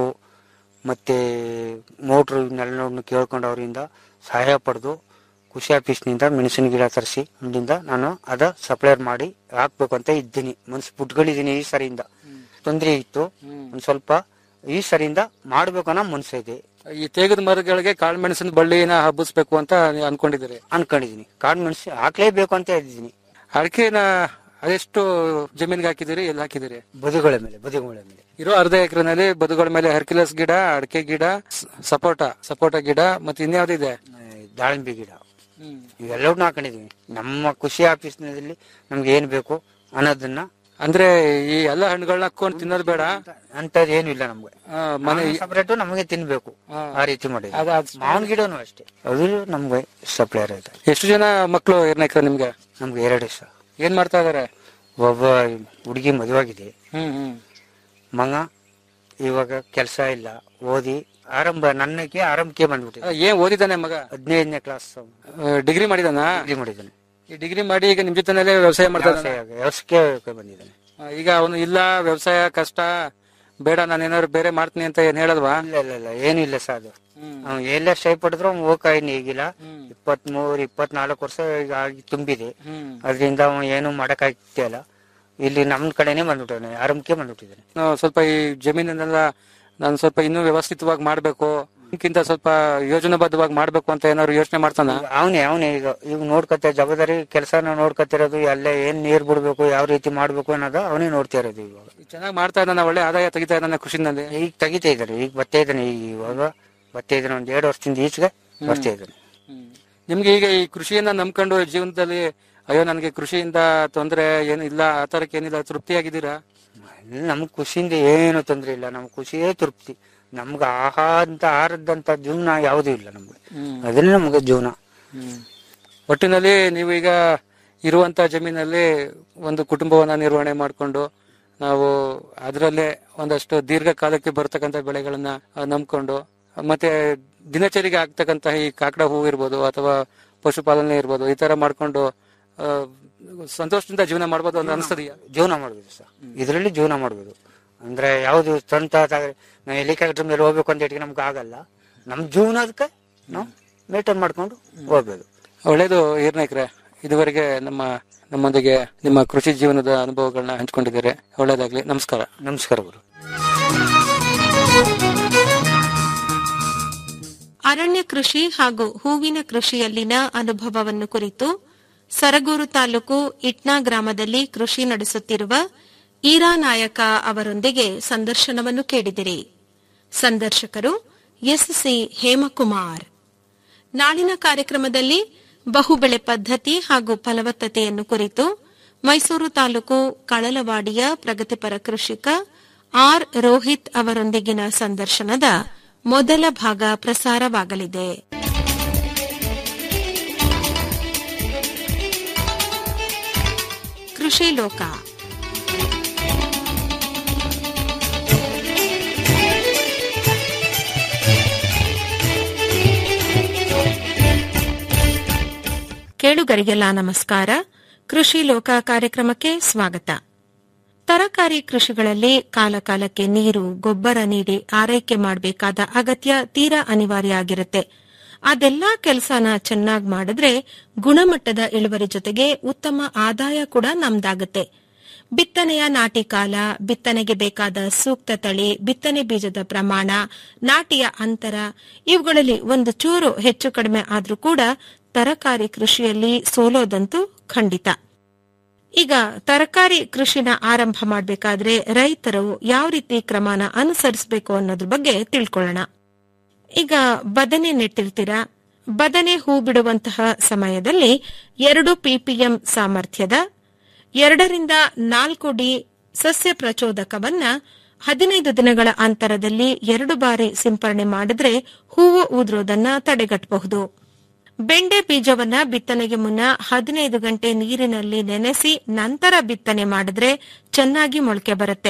Speaker 6: ಮತ್ತೆ ಮೋಟ್ರು ಇವನ್ನೆಲ್ಲ ಕೇಳ್ಕೊಂಡು ಅವರಿಂದ ಸಹಾಯ ಪಡೆದು ಕೃಷಿ ಆಫೀಸ್ನಿಂದ ಮೆಣಸಿನ ಗಿಡ ತರಿಸಿ ಅಲ್ಲಿಂದ ನಾನು ಅದ ಸಪ್ಲೈ ಮಾಡಿ ಹಾಕ್ಬೇಕು ಅಂತ ಇದ್ದೀನಿ ಮನ್ಸು ಪುಟ್ಗಳಿದ್ದೀನಿ ಈ ಸರಿಯಿಂದ ತೊಂದರೆ ಇತ್ತು ಒಂದ್ ಸ್ವಲ್ಪ ಈ ಸರಿಯಿಂದ ಮಾಡ್ಬೇಕು ಅನ್ನೋ ಮನ್ಸು ಇದೆ
Speaker 5: ಈ ತೇಗದ ಮರಗಳಿಗೆ ಕಾಳುಮೆಣಸಿನ ಬಳ್ಳಿನ ಹಬ್ಬಿಸ್ಬೇಕು ಅಂತ ನೀವ್ ಅನ್ಕೊಂಡಿದ್ದೀರಿ
Speaker 6: ಅನ್ಕೊಂಡಿದೀನಿ ಕಾಡು ಮೆಣಸು ಹಾಕ್ಲೇಬೇಕು ಅಂತ ಇದ್ದೀನಿ
Speaker 5: ಅಡಿಕೆನ ಅದೆಷ್ಟು ಜಮೀನ್ಗೆ ಹಾಕಿದಿರಿ ಎಲ್ಲಿ ಹಾಕಿದಿರಿ
Speaker 6: ಬದುಗಳ ಮೇಲೆ ಬದುಗಳ ಮೇಲೆ
Speaker 5: ಇರೋ ಅರ್ಧ ಎಕರೆನಲ್ಲಿ ಬದುಗಳ ಮೇಲೆ ಹರ್ಕಿಲಸ್ ಗಿಡ ಅಡಿಕೆ ಗಿಡ ಸ- ಸಪೋಟ ಸಪೋಟ ಗಿಡ ಮತ್ತೆ ಇನ್ಯಾವ್ದಿದೆ
Speaker 6: ಆ, ದಾಳಿಂಬೆ ಗಿಡ ಇವೆಲ್ಲವನ್ನೂ ಹಾಕೊಂಡಿದೀವಿ ನಮ್ಮ ಕೃಷಿ ಆಫೀಸ್ನಲ್ಲಿ ನಮ್ಗೆ ಏನ್ ಬೇಕು ಅನ್ನೋದನ್ನ
Speaker 5: ಅಂದ್ರೆ ಈ ಎಲ್ಲ ಹಣ್ಣುಗಳನ್ನ ಹಾಕೊಂಡು ತಿನ್ನೋದು ಬೇಡ
Speaker 6: ಅಂತದ್ ಏನು ಇಲ್ಲ ನಮ್ಗೆ
Speaker 5: ಆ, ಮನೆ
Speaker 6: ಸಪರೇಟ್ ನಮಗೆ ತಿನ್ಬೇಕು ಆ ರೀತಿ ಮಾಡಿ
Speaker 5: ಅದ್- ಅದ್
Speaker 6: ಮಾವಿನ ಗಿಡನು ಅಷ್ಟೇ ಅದು ನಮ್ಗೆ ಸಪ್ಲೈ ಇದೆ
Speaker 5: ಎಷ್ಟು ಜನ ಮಕ್ಕಳು ಏರ್ನೇಕ್ರ ನಿಮ್ಗೆ
Speaker 6: ನಮ್ಗೆ ಎರಡು ಇಷ್ಟ
Speaker 5: ಏನ್ ಮಾಡ್ತಾ ಇದಾರೆ
Speaker 6: ಒಬ್ಬ ಹುಡುಗಿ ಮದುವಾಗಿದೆ
Speaker 5: ಹ್ಮ್ ಹ್ಮ್
Speaker 6: ಮಗ ಇವಾಗ ಕೆಲಸ ಇಲ್ಲ ಓದಿ ಆರಂಭ ನನ್ನಕ್ಕೆ ಆರಂಭಕ್ಕೆ ಬಂದ್ಬಿಟ್ಟಿದೆ
Speaker 5: ಆ, ಏನ್ ಓದಿದಾನೆ ಮಗ
Speaker 6: ಹದಿನೈದನೇ ಕ್ಲಾಸ್
Speaker 5: ಡಿಗ್ರಿ ಮಾಡಿದಾನ
Speaker 6: ಡಿಗ್ರಿ ಮಾಡಿದ್ದಾನೆ
Speaker 5: ಈ ಡಿಗ್ರಿ ಮಾಡಿ ಈಗ ನಿಮ್ ಜೊತೆನಲ್ಲೇ ವ್ಯವಸಾಯ ಮಾಡ್ತಾ ಇದ್ದಾನೆ
Speaker 6: ವ್ಯವಸಾಯ ವ್ಯವಸಾಯಕ್ಕೆ ಬಂದಿದ್ದಾನೆ
Speaker 5: ಆ, ಈಗ ಅವನು ಇಲ್ಲ ವ್ಯವಸಾಯ ಕಷ್ಟ ಬೇಡ ನಾನು ಏನಾದ್ರು ಬೇರೆ ಮಾಡ್ತೀನಿ ಅಂತ ಏನ್ ಹೇಳಲ್ವಾ
Speaker 6: ಇಲ್ಲ ಇಲ್ಲ ಇಲ್ಲ ಏನಿಲ್ಲ ಸರ್ ಅದು ಅವ್ನು ಎಲ್ಲ ಸ್ಟೈ ಪಡೆದ್ರು ಅವ್ನು ಹೋಗಾಯಿನ ಈಗಿಲ್ಲ ಇಪ್ಪತ್ಮೂರ್ ಇಪ್ಪತ್ನಾಲ್ಕು ವರ್ಷ ಈಗ ಆಗಿ ತುಂಬಿದೆ ಅದರಿಂದ ಅವ ಏನು ಮಾಡಕ್ಕಾಗ್ತಿಲ್ಲ ಇಲ್ಲಿ ನಮ್ ಕಡೆನೆ ಬಂದ್ಬಿಟ್ಟಾನೆ ಆರಂಭಕ್ಕೆ ಬಂದ್ಬಿಟ್ಟಿದ್ದಾನೆ
Speaker 5: ನಾವು ಸ್ವಲ್ಪ ಈ ಜಮೀನನ್ನೆಲ್ಲ ನಾನು ಸ್ವಲ್ಪ ಇನ್ನೂ ವ್ಯವಸ್ಥಿತವಾಗಿ ಮಾಡ್ಬೇಕು ಇದಕ್ಕಿಂತ ಸ್ವಲ್ಪ ಯೋಜನಾಬದ್ಧವಾಗಿ ಮಾಡ್ಬೇಕು ಅಂತ ಏನಾದ್ರು ಯೋಚನೆ ಮಾಡ್ತಾನ
Speaker 6: ಅವನೇ ಅವನೇ ಈಗ ಈಗ ನೋಡ್ಕತ್ತೆ ಜವಾಬ್ದಾರಿ ಕೆಲಸನ ನೋಡ್ಕತ್ತಿರೋದು ಅಲ್ಲೇ ಏನ್ ನೀರ್ ಬಿಡ್ಬೇಕು ಯಾವ ರೀತಿ ಮಾಡ್ಬೇಕು ಅನ್ನೋದು ಅವನೇ ನೋಡ್ತಾ ಇರೋದು ಇವಾಗ
Speaker 5: ಚೆನ್ನಾಗಿ ಮಾಡ್ತಾ ಇದ್ದಾನ ಒಳ್ಳೆ ಆದಾಯ ತೆಗಿತಾ ಇದ್ದಾನೆ ಕೃಷಿನಲ್ಲಿ
Speaker 6: ಈಗ ತೆಗಿತಾ ಇದ್ದಾರೆ ಈಗ ಬರ್ತಾ ಇದ್ದಾನೆ ಈಗ ಇವಾಗ ಬರ್ತಾ ಇದ್ದಾನೆ ಒಂದ್ ಎರಡು ವರ್ಷದಿಂದ ಈಚೆಗೆ ಬರ್ತಾ ಇದ್ದಾನೆ
Speaker 5: ನಿಮ್ಗೆ ಈಗ ಈ ಕೃಷಿಯನ್ನ ನಂಬ್ಕೊಂಡು ಜೀವನದಲ್ಲಿ ಅಯ್ಯೋ ನನಗೆ ಕೃಷಿಯಿಂದ ತೊಂದರೆ ಏನು ಇಲ್ಲ ಆ ತರಕ್ಕೆ ಏನಿಲ್ಲ ತೃಪ್ತಿಯಾಗಿದ್ದೀರಾ
Speaker 6: ಇಲ್ಲಿ ನಮ್ಗ್ ಖುಷಿಯಿಂದ ಏನು ತೊಂದ್ರೆ ಇಲ್ಲ ನಮ್ ಖುಷಿಯೇ ತೃಪ್ತಿ ನಮ್ಗೆ ಆಹಾರ ಅಂತ ಆಹಾರದಂತ ಜೀವನ ಯಾವುದೂ ಇಲ್ಲ ನಮ್ಗೆ ಅದನ್ನೇ ನಮ್ಗೆ ಜೀವನ
Speaker 5: ಒಟ್ಟಿನಲ್ಲಿ ನೀವು ಈಗ ಇರುವಂತ ಜಮೀನಲ್ಲಿ ಒಂದು ಕುಟುಂಬವನ್ನ ನಿರ್ವಹಣೆ ಮಾಡಿಕೊಂಡು ನಾವು ಅದರಲ್ಲೇ ಒಂದಷ್ಟು ದೀರ್ಘಕಾಲಕ್ಕೆ ಬರ್ತಕ್ಕಂಥ ಬೆಳೆಗಳನ್ನ ಆ, ನಂಬ್ಕೊಂಡು ಮತ್ತೆ ದಿನಚರಿಗೆ ಆಗ್ತಕ್ಕಂತ ಈ ಕಾಕಡ ಹೂವು ಇರ್ಬೋದು ಅಥವಾ ಪಶುಪಾಲನೆ ಇರ್ಬೋದು ಈ ತರ ಮಾಡ್ಕೊಂಡು ಆ, ಸಂತೋಷದಿಂದ ಜೀವನ ಮಾಡ್ಬೋದು ಅಂತ ಅನಿಸ್ತದೆಯಾ
Speaker 6: ಜೀವನ ಮಾಡ್ಬೋದು ಸರ್ ಇದರಲ್ಲಿ ಜೀವನ ಮಾಡ್ಬೋದು ಅಂದ್ರೆ ಯಾವ್ದು ಸ್ವಂತ ತಗ- ನಾವು ಹೆಲಿಕಾಪ್ಟರ್ ಮೇಲೆ ಹೋಗ್ಬೇಕು ಅಂತ ಹೇಳಿ ನಮ್ಗೆ ಆಗಲ್ಲ ನಮ್ ಜೀವನದಕ್ಕೆ ನಾವು ಮೇಂಟೈನ್ ಮಾಡ್ಕೊಂಡು ಹೋಗ್ಬೋದು
Speaker 5: ಒಳ್ಳೇದು ಈರ್ನಾಯ್ಕ್ರೆ ಇದುವರೆಗೆ ನಮ್ಮ ನಮ್ಮೊಂದಿಗೆ ನಿಮ್ಮ ಕೃಷಿ ಜೀವನದ ಅನುಭವಗಳನ್ನ ಹಂಚ್ಕೊಂಡಿದ್ದಾರೆ ಒಳ್ಳೇದಾಗ್ಲಿ ನಮಸ್ಕಾರ
Speaker 6: ನಮಸ್ಕಾರ ಗುರು
Speaker 2: ಅರಣ್ಯ ಕೃಷಿ ಹಾಗೂ ಹೂವಿನ ಕೃಷಿಯಲ್ಲಿನ ಅನುಭವವನ್ನು ಕುರಿತು ಸರಗೂರು ತಾಲೂಕು ಇಟ್ನಾ ಗ್ರಾಮದಲ್ಲಿ ಕೃಷಿ ನಡೆಸುತ್ತಿರುವ ಈರಾ ನಾಯಕ ಅವರೊಂದಿಗೆ ಸಂದರ್ಶನವನ್ನು ಕೇಳಿದಿರಿ ಸಂದರ್ಶಕರು ಎಸ್ಸಿ ಹೇಮಕುಮಾರ್ ನಾಳಿನ ಕಾರ್ಯಕ್ರಮದಲ್ಲಿ ಬಹುಬೆಳೆ ಪದ್ಧತಿ ಹಾಗೂ ಫಲವತ್ತತೆಯನ್ನು ಕುರಿತು ಮೈಸೂರು ತಾಲೂಕು ಕಳಲವಾಡಿಯ ಪ್ರಗತಿಪರ ಕೃಷಿಕ ಆರ್ ರೋಹಿತ್ ಅವರೊಂದಿಗಿನ ಸಂದರ್ಶನದ ಮೊದಲ ಭಾಗ ಪ್ರಸಾರವಾಗಲಿದೆ ಕೃಷಿ ಲೋಕ ಕೇಳುಗರಿಗೆಲ್ಲ ನಮಸ್ಕಾರ ಕೃಷಿ ಲೋಕ ಕಾರ್ಯಕ್ರಮಕ್ಕೆ ಸ್ವಾಗತ ತರಕಾರಿ ಕೃಷಿಗಳಲ್ಲಿ ಕಾಲಕಾಲಕ್ಕೆ ನೀರು ಗೊಬ್ಬರ ನೀಡಿ ಆರೈಕೆ ಮಾಡಬೇಕಾದ ಅಗತ್ಯ ತೀರಾ ಅನಿವಾರ್ಯ ಆಗಿರುತ್ತೆ ಅದೆಲ್ಲಾ ಕೆಲಸನ ಚೆನ್ನಾಗಿ ಮಾಡಿದ್ರೆ ಗುಣಮಟ್ಟದ ಇಳುವರಿ ಜೊತೆಗೆ ಉತ್ತಮ ಆದಾಯ ಕೂಡ ನಮ್ದಾಗುತ್ತೆ ಬಿತ್ತನೆಯ ನಾಟಿ ಕಾಲ ಬಿತ್ತನೆಗೆ ಬೇಕಾದ ಸೂಕ್ತ ತಳಿ ಬಿತ್ತನೆ ಬೀಜದ ಪ್ರಮಾಣ ನಾಟಿಯ ಅಂತರ ಇವುಗಳಲ್ಲಿ ಒಂದು ಚೂರು ಹೆಚ್ಚು ಕಡಿಮೆ ಆದ್ರೂ ಕೂಡ ತರಕಾರಿ ಕೃಷಿಯಲ್ಲಿ ಸೋಲೋದಂತೂ ಖಂಡಿತ ಈಗ ತರಕಾರಿ ಕೃಷಿನ ಆರಂಭ ಮಾಡಬೇಕಾದ್ರೆ ರೈತರು ಯಾವ ರೀತಿ ಕ್ರಮನ ಅನುಸರಿಸಬೇಕು ಅನ್ನೋದ್ರ ಬಗ್ಗೆ ತಿಳ್ಕೊಳ್ಳೋಣ ಈಗ ಬದನೆ ನೆಟ್ಟಿರ್ತೀರಾ ಬದನೆ ಹೂ ಬಿಡುವಂತಹ ಸಮಯದಲ್ಲಿ ಎರಡು ಪಿಪಿಎಂ ಸಾಮರ್ಥ್ಯದ ಎರಡರಿಂದ ನಾಲ್ಕು ಡಿ ಸಸ್ಯ ಪ್ರಚೋದಕವನ್ನ ಹದಿನೈದು ದಿನಗಳ ಅಂತರದಲ್ಲಿ ಎರಡು ಬಾರಿ ಸಿಂಪರಣೆ ಮಾಡಿದ್ರೆ ಹೂವು ಉದುರೋದನ್ನ ತಡೆಗಟ್ಟಬಹುದು ಬೆಂಡೆ ಬೀಜವನ್ನ ಬಿತ್ತನೆಗೆ ಮುನ್ನ ಹದಿನೈದು ಗಂಟೆ ನೀರಿನಲ್ಲಿ ನೆನೆಸಿ ನಂತರ ಬಿತ್ತನೆ ಮಾಡಿದ್ರೆ ಚೆನ್ನಾಗಿ ಮೊಳಕೆ ಬರುತ್ತೆ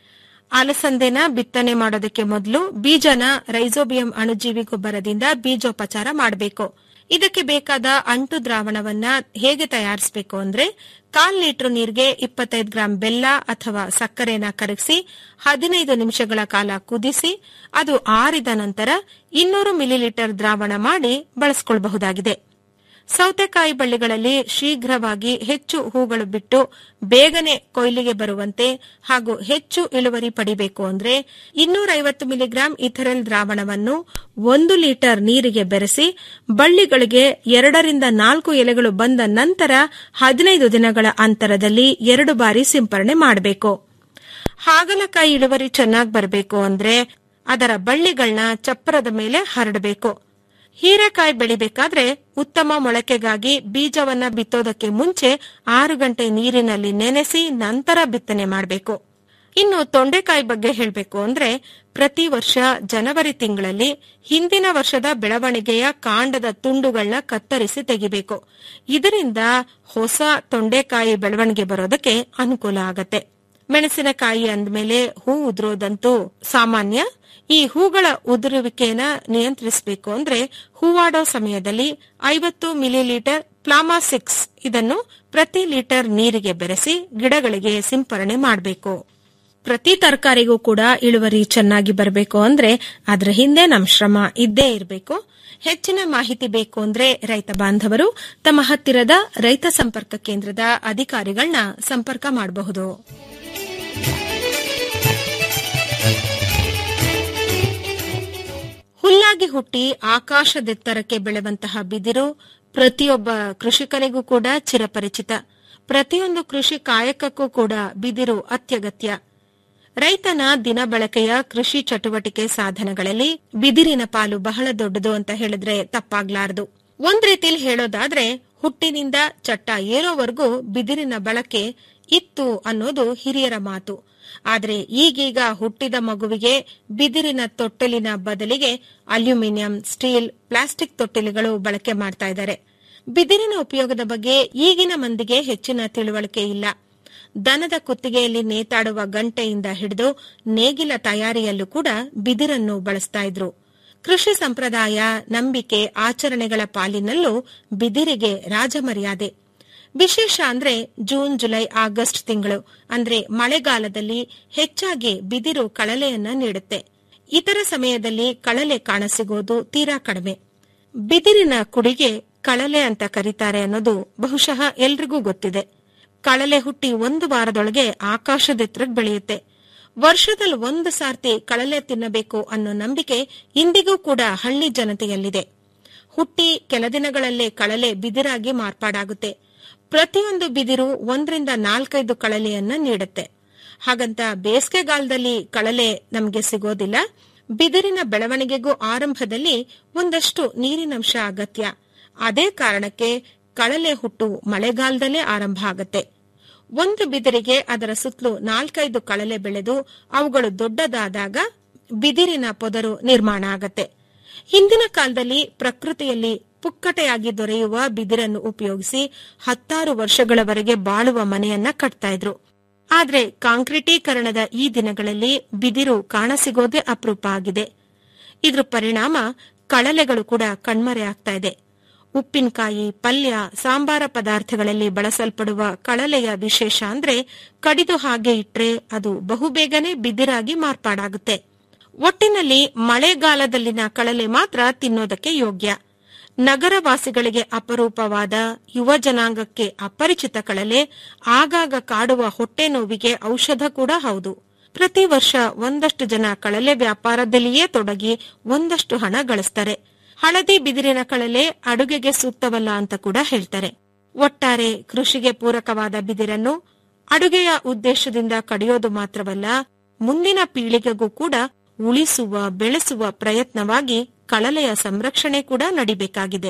Speaker 2: ಅಲಸಂದೆನ ಬಿತ್ತನೆ ಮಾಡೋದಕ್ಕೆ ಮೊದಲು ಬೀಜನ ರೈಸೋಬಿಯಂ ಅಣುಜೀವಿ ಗೊಬ್ಬರದಿಂದ ಬೀಜೋಪಚಾರ ಮಾಡಬೇಕು ಇದಕ್ಕೆ ಬೇಕಾದ ಅಂಟು ದ್ರಾವಣವನ್ನ ಹೇಗೆ ತಯಾರಿಸಬೇಕು ಅಂದ್ರೆ ಕಾಲ್ ಲೀಟರ್ ನೀರಿಗೆ ಇಪ್ಪತ್ತೈದು ಗ್ರಾಂ ಬೆಲ್ಲ ಅಥವಾ ಸಕ್ಕರೆನ ಕರಗಿಸಿ ಹದಿನೈದು ನಿಮಿಷಗಳ ಕಾಲ ಕುದಿಸಿ ಅದು ಆರಿದ ನಂತರ ಇನ್ನೂರು ಮಿಲಿಲೀಟರ್ ದ್ರಾವಣ ಮಾಡಿ ಬಳಸಿಕೊಳ್ಳಬಹುದಾಗಿದೆ ಸೌತೆಕಾಯಿ ಬಳ್ಳಿಗಳಲ್ಲಿ ಶೀಘ್ರವಾಗಿ ಹೆಚ್ಚು ಹೂಗಳು ಬಿಟ್ಟು ಬೇಗನೆ ಕೊಯ್ಲಿಗೆ ಬರುವಂತೆ ಹಾಗೂ ಹೆಚ್ಚು ಇಳುವರಿ ಪಡಿಬೇಕು ಅಂದ್ರೆ ಇನ್ನೂರೈವತ್ತು ಮಿಲಿಗ್ರಾಂ ಇಥರೆಲ್ ದ್ರಾವಣವನ್ನು ಒಂದು ಲೀಟರ್ ನೀರಿಗೆ ಬೆರೆಸಿ ಬಳ್ಳಿಗಳಿಗೆ ಎರಡರಿಂದ ನಾಲ್ಕು ಎಲೆಗಳು ಬಂದ ನಂತರ ಹದಿನೈದು ದಿನಗಳ ಅಂತರದಲ್ಲಿ ಎರಡು ಬಾರಿ ಸಿಂಪರಣೆ ಮಾಡಬೇಕು ಹಾಗಲಕಾಯಿ ಇಳುವರಿ ಚೆನ್ನಾಗಿ ಬರಬೇಕು ಅಂದ್ರೆ ಅದರ ಬಳ್ಳಿಗಳನ್ನ ಚಪ್ಪರದ ಮೇಲೆ ಹರಡಬೇಕು ಹೀರೆಕಾಯಿ ಬೆಳಿಬೇಕಾದ್ರೆ ಉತ್ತಮ ಮೊಳಕೆಗಾಗಿ ಬೀಜವನ್ನ ಬಿತ್ತೋದಕ್ಕೆ ಮುಂಚೆ ಆರು ಗಂಟೆ ನೀರಿನಲ್ಲಿ ನೆನೆಸಿ ನಂತರ ಬಿತ್ತನೆ ಮಾಡಬೇಕು ಇನ್ನು ತೊಂಡೆಕಾಯಿ ಬಗ್ಗೆ ಹೇಳಬೇಕು ಅಂದ್ರೆ ಪ್ರತಿ ವರ್ಷ ಜನವರಿ ತಿಂಗಳಲ್ಲಿ ಹಿಂದಿನ ವರ್ಷದ ಬೆಳವಣಿಗೆಯ ಕಾಂಡದ ತುಂಡುಗಳನ್ನ ಕತ್ತರಿಸಿ ತೆಗಿಬೇಕು ಇದರಿಂದ ಹೊಸ ತೊಂಡೆಕಾಯಿ ಬೆಳವಣಿಗೆ ಬರೋದಕ್ಕೆ ಅನುಕೂಲ ಆಗತ್ತೆ ಮೆಣಸಿನಕಾಯಿ ಅಂದ್ಮೇಲೆ ಹೂ ಉದುರೋದಂತೂ ಸಾಮಾನ್ಯ ಈ ಹೂಗಳ ಉದುರುವಿಕೆನ ನಿಯಂತ್ರಿಸಬೇಕು ಅಂದ್ರೆ ಹೂವಾಡೋ ಸಮಯದಲ್ಲಿ ಐವತ್ತು ಮಿಲಿಲೀಟರ್ ಪ್ಲಾಮಾ ಸಿಕ್ಸ್ ಇದನ್ನು ಪ್ರತಿ ಲೀಟರ್ ನೀರಿಗೆ ಬೆರೆಸಿ ಗಿಡಗಳಿಗೆ ಸಿಂಪರಣೆ ಮಾಡಬೇಕು ಪ್ರತಿ ತರಕಾರಿಗೂ ಕೂಡ ಇಳುವರಿ ಚೆನ್ನಾಗಿ ಬರಬೇಕು ಅಂದ್ರೆ ಅದರ ಹಿಂದೆ ನಮ್ ಶ್ರಮ ಇದ್ದೇ ಇರಬೇಕು ಹೆಚ್ಚಿನ ಮಾಹಿತಿ ಬೇಕು ಅಂದ್ರೆ ರೈತ ಬಾಂಧವರು ತಮ್ಮ ಹತ್ತಿರದ ರೈತ ಸಂಪರ್ಕ ಕೇಂದ್ರದ ಅಧಿಕಾರಿಗಳನ್ನ ಸಂಪರ್ಕ ಮಾಡಬಹುದು ಹುಲ್ಲಾಗಿ ಬಿದಿರಾಗಿ ಹುಟ್ಟಿ ಆಕಾಶದೆತ್ತರಕ್ಕೆ ಬೆಳೆವಂತಹ ಬಿದಿರು ಪ್ರತಿಯೊಬ್ಬ ಕೃಷಿಕನಿಗೂ ಕೂಡ ಚಿರಪರಿಚಿತ ಪ್ರತಿಯೊಂದು ಕೃಷಿ ಕಾಯಕಕ್ಕೂ ಕೂಡ ಬಿದಿರು ಅತ್ಯಗತ್ಯ ರೈತನ ದಿನ ಬಳಕೆಯ ಕೃಷಿ ಚಟುವಟಿಕೆ ಸಾಧನಗಳಲ್ಲಿ ಬಿದಿರಿನ ಪಾಲು ಬಹಳ ದೊಡ್ಡದು ಅಂತ ಹೇಳಿದ್ರೆ ತಪ್ಪಾಗ್ಲಾರದು ಒಂದ್ ರೀತಿಲಿ ಹೇಳೋದಾದ್ರೆ ಹುಟ್ಟಿನಿಂದ ಚಟ್ಟ ಏರೋವರೆಗೂ ಬಿದಿರಿನ ಬಳಕೆ ಇತ್ತು ಅನ್ನೋದು ಹಿರಿಯರ ಮಾತು ಆದ್ರೆ ಈಗೀಗ ಹುಟ್ಟಿದ ಮಗುವಿಗೆ ಬಿದಿರಿನ ತೊಟ್ಟಿಲಿನ ಬದಲಿಗೆ ಅಲ್ಯೂಮಿನಿಯಂ ಸ್ಟೀಲ್ ಪ್ಲಾಸ್ಟಿಕ್ ತೊಟ್ಟಿಲುಗಳು ಬಳಕೆ ಮಾಡ್ತಾ ಇದ್ದಾರೆ ಬಿದಿರಿನ ಉಪಯೋಗದ ಬಗ್ಗೆ ಈಗಿನ ಮಂದಿಗೆ ಹೆಚ್ಚಿನ ತಿಳುವಳಿಕೆ ಇಲ್ಲ ದನದ ಕುತ್ತಿಗೆಯಲ್ಲಿ ನೇತಾಡುವ ಗಂಟೆಯಿಂದ ಹಿಡಿದು ನೇಗಿಲ ತಯಾರಿಯಲ್ಲೂ ಕೂಡ ಬಿದಿರನ್ನು ಬಳಸ್ತಾ ಇದ್ರು ಕೃಷಿ ಸಂಪ್ರದಾಯ ನಂಬಿಕೆ ಆಚರಣೆಗಳ ಪಾಲಿನಲ್ಲೂ ಬಿದಿರಿಗೆ ರಾಜಮರ್ಯಾದೆ ವಿಶೇಷ ಅಂದ್ರೆ ಜೂನ್ ಜುಲೈ ಆಗಸ್ಟ್ ತಿಂಗಳು ಅಂದ್ರೆ ಮಳೆಗಾಲದಲ್ಲಿ ಹೆಚ್ಚಾಗಿ ಬಿದಿರು ಕಳಲೆಯನ್ನ ನೀಡುತ್ತೆ ಇತರ ಸಮಯದಲ್ಲಿ ಕಳಲೆ ಕಾಣಸಿಗೋದು ತೀರಾ ಕಡಿಮೆ ಬಿದಿರಿನ ಕುಡಿಗೆ ಕಳಲೆ ಅಂತ ಕರೀತಾರೆ ಅನ್ನೋದು ಬಹುಶಃ ಎಲ್ರಿಗೂ ಗೊತ್ತಿದೆ ಕಳಲೆ ಹುಟ್ಟಿ ಒಂದು ವಾರದೊಳಗೆ ಆಕಾಶದೆತ್ತರಕ್ಕೆ ಬೆಳೆಯುತ್ತೆ ವರ್ಷದಲ್ಲಿ ಒಂದು ಸಾರ್ತಿ ಕಳಲೆ ತಿನ್ನಬೇಕು ಅನ್ನೋ ನಂಬಿಕೆ ಇಂದಿಗೂ ಕೂಡ ಹಳ್ಳಿ ಜನತೆಯಲ್ಲಿದೆ ಹುಟ್ಟಿ ಕೆಲ ದಿನಗಳಲ್ಲೇ ಕಳಲೆ ಬಿದಿರಾಗಿ ಮಾರ್ಪಾಡಾಗುತ್ತೆ ಪ್ರತಿಯೊಂದು ಬಿದಿರು ಒಂದರಿಂದ ನಾಲ್ಕೈದು ಕಳಲೆಯನ್ನ ನೀಡುತ್ತೆ ಹಾಗಂತ ಬೇಸಿಗೆಗಾಲದಲ್ಲಿ ಕಳಲೆ ನಮಗೆ ಸಿಗೋದಿಲ್ಲ ಬಿದಿರಿನ ಬೆಳವಣಿಗೆಗೂ ಆರಂಭದಲ್ಲಿ ಒಂದಷ್ಟು ನೀರಿನಂಶ ಅಗತ್ಯ ಅದೇ ಕಾರಣಕ್ಕೆ ಕಳಲೆ ಹುಟ್ಟು ಮಳೆಗಾಲದಲ್ಲೇ ಆರಂಭ ಆಗುತ್ತೆ ಒಂದು ಬಿದಿರಿಗೆ ಅದರ ಸುತ್ತಲೂ ನಾಲ್ಕೈದು ಕಳಲೆ ಬೆಳೆದು ಅವುಗಳು ದೊಡ್ಡದಾದಾಗ ಬಿದಿರಿನ ಪೊದರು ನಿರ್ಮಾಣ ಆಗತ್ತೆ ಹಿಂದಿನ ಕಾಲದಲ್ಲಿ ಪ್ರಕೃತಿಯಲ್ಲಿ ಪುಕ್ಕಟೆಯಾಗಿ ದೊರೆಯುವ ಬಿದಿರನ್ನು ಉಪಯೋಗಿಸಿ ಹತ್ತಾರು ವರ್ಷಗಳವರೆಗೆ ಬಾಳುವ ಮನೆಯನ್ನ ಕಟ್ತಾ ಇದ್ರು ಆದ್ರೆ ಕಾಂಕ್ರೀಟೀಕರಣದ ಈ ದಿನಗಳಲ್ಲಿ ಬಿದಿರು ಕಾಣಸಿಗೋದೇ ಅಪರೂಪ ಆಗಿದೆ ಇದ್ರ ಪರಿಣಾಮ ಕಳಲೆಗಳು ಕೂಡ ಕಣ್ಮರೆ ಆಗ್ತಾ ಇದೆ ಉಪ್ಪಿನಕಾಯಿ ಪಲ್ಯ ಸಾಂಬಾರ ಪದಾರ್ಥಗಳಲ್ಲಿ ಬಳಸಲ್ಪಡುವ ಕಳಲೆಯ ವಿಶೇಷ ಅಂದ್ರೆ ಕಡಿದು ಹಾಗೆ ಇಟ್ರೆ ಅದು ಬಹುಬೇಗನೆ ಬಿದಿರಾಗಿ ಮಾರ್ಪಾಡಾಗುತ್ತೆ ಒಟ್ಟಿನಲ್ಲಿ ಮಳೆಗಾಲದಲ್ಲಿನ ಕಳಲೆ ಮಾತ್ರ ತಿನ್ನೋದಕ್ಕೆ ಯೋಗ್ಯ ನಗರವಾಸಿಗಳಿಗೆ ಅಪರೂಪವಾದ ಯುವ ಜನಾಂಗಕ್ಕೆ ಅಪರಿಚಿತ ಕಳಲೆ ಆಗಾಗ ಕಾಡುವ ಹೊಟ್ಟೆ ನೋವಿಗೆ ಔಷಧ ಕೂಡ ಹೌದು ಪ್ರತಿ ವರ್ಷ ಒಂದಷ್ಟು ಜನ ಕಳಲೆ ವ್ಯಾಪಾರದಲ್ಲಿಯೇ ತೊಡಗಿ ಒಂದಷ್ಟು ಹಣ ಗಳಿಸ್ತಾರೆ ಹಳದಿ ಬಿದಿರಿನ ಕಳಲೆ ಅಡುಗೆಗೆ ಸೂಕ್ತವಲ್ಲ ಅಂತ ಕೂಡ ಹೇಳ್ತಾರೆ ಒಟ್ಟಾರೆ ಕೃಷಿಗೆ ಪೂರಕವಾದ ಬಿದಿರನ್ನು ಅಡುಗೆಯ ಉದ್ದೇಶದಿಂದ ಕಡಿಯೋದು ಮಾತ್ರವಲ್ಲ ಮುಂದಿನ ಪೀಳಿಗೆಗೂ ಕೂಡ ಉಳಿಸುವ ಬೆಳೆಸುವ ಪ್ರಯತ್ನವಾಗಿ ಕಳಲೆಯ ಸಂರಕ್ಷಣೆ ಕೂಡ ನಡಿಬೇಕಾಗಿದೆ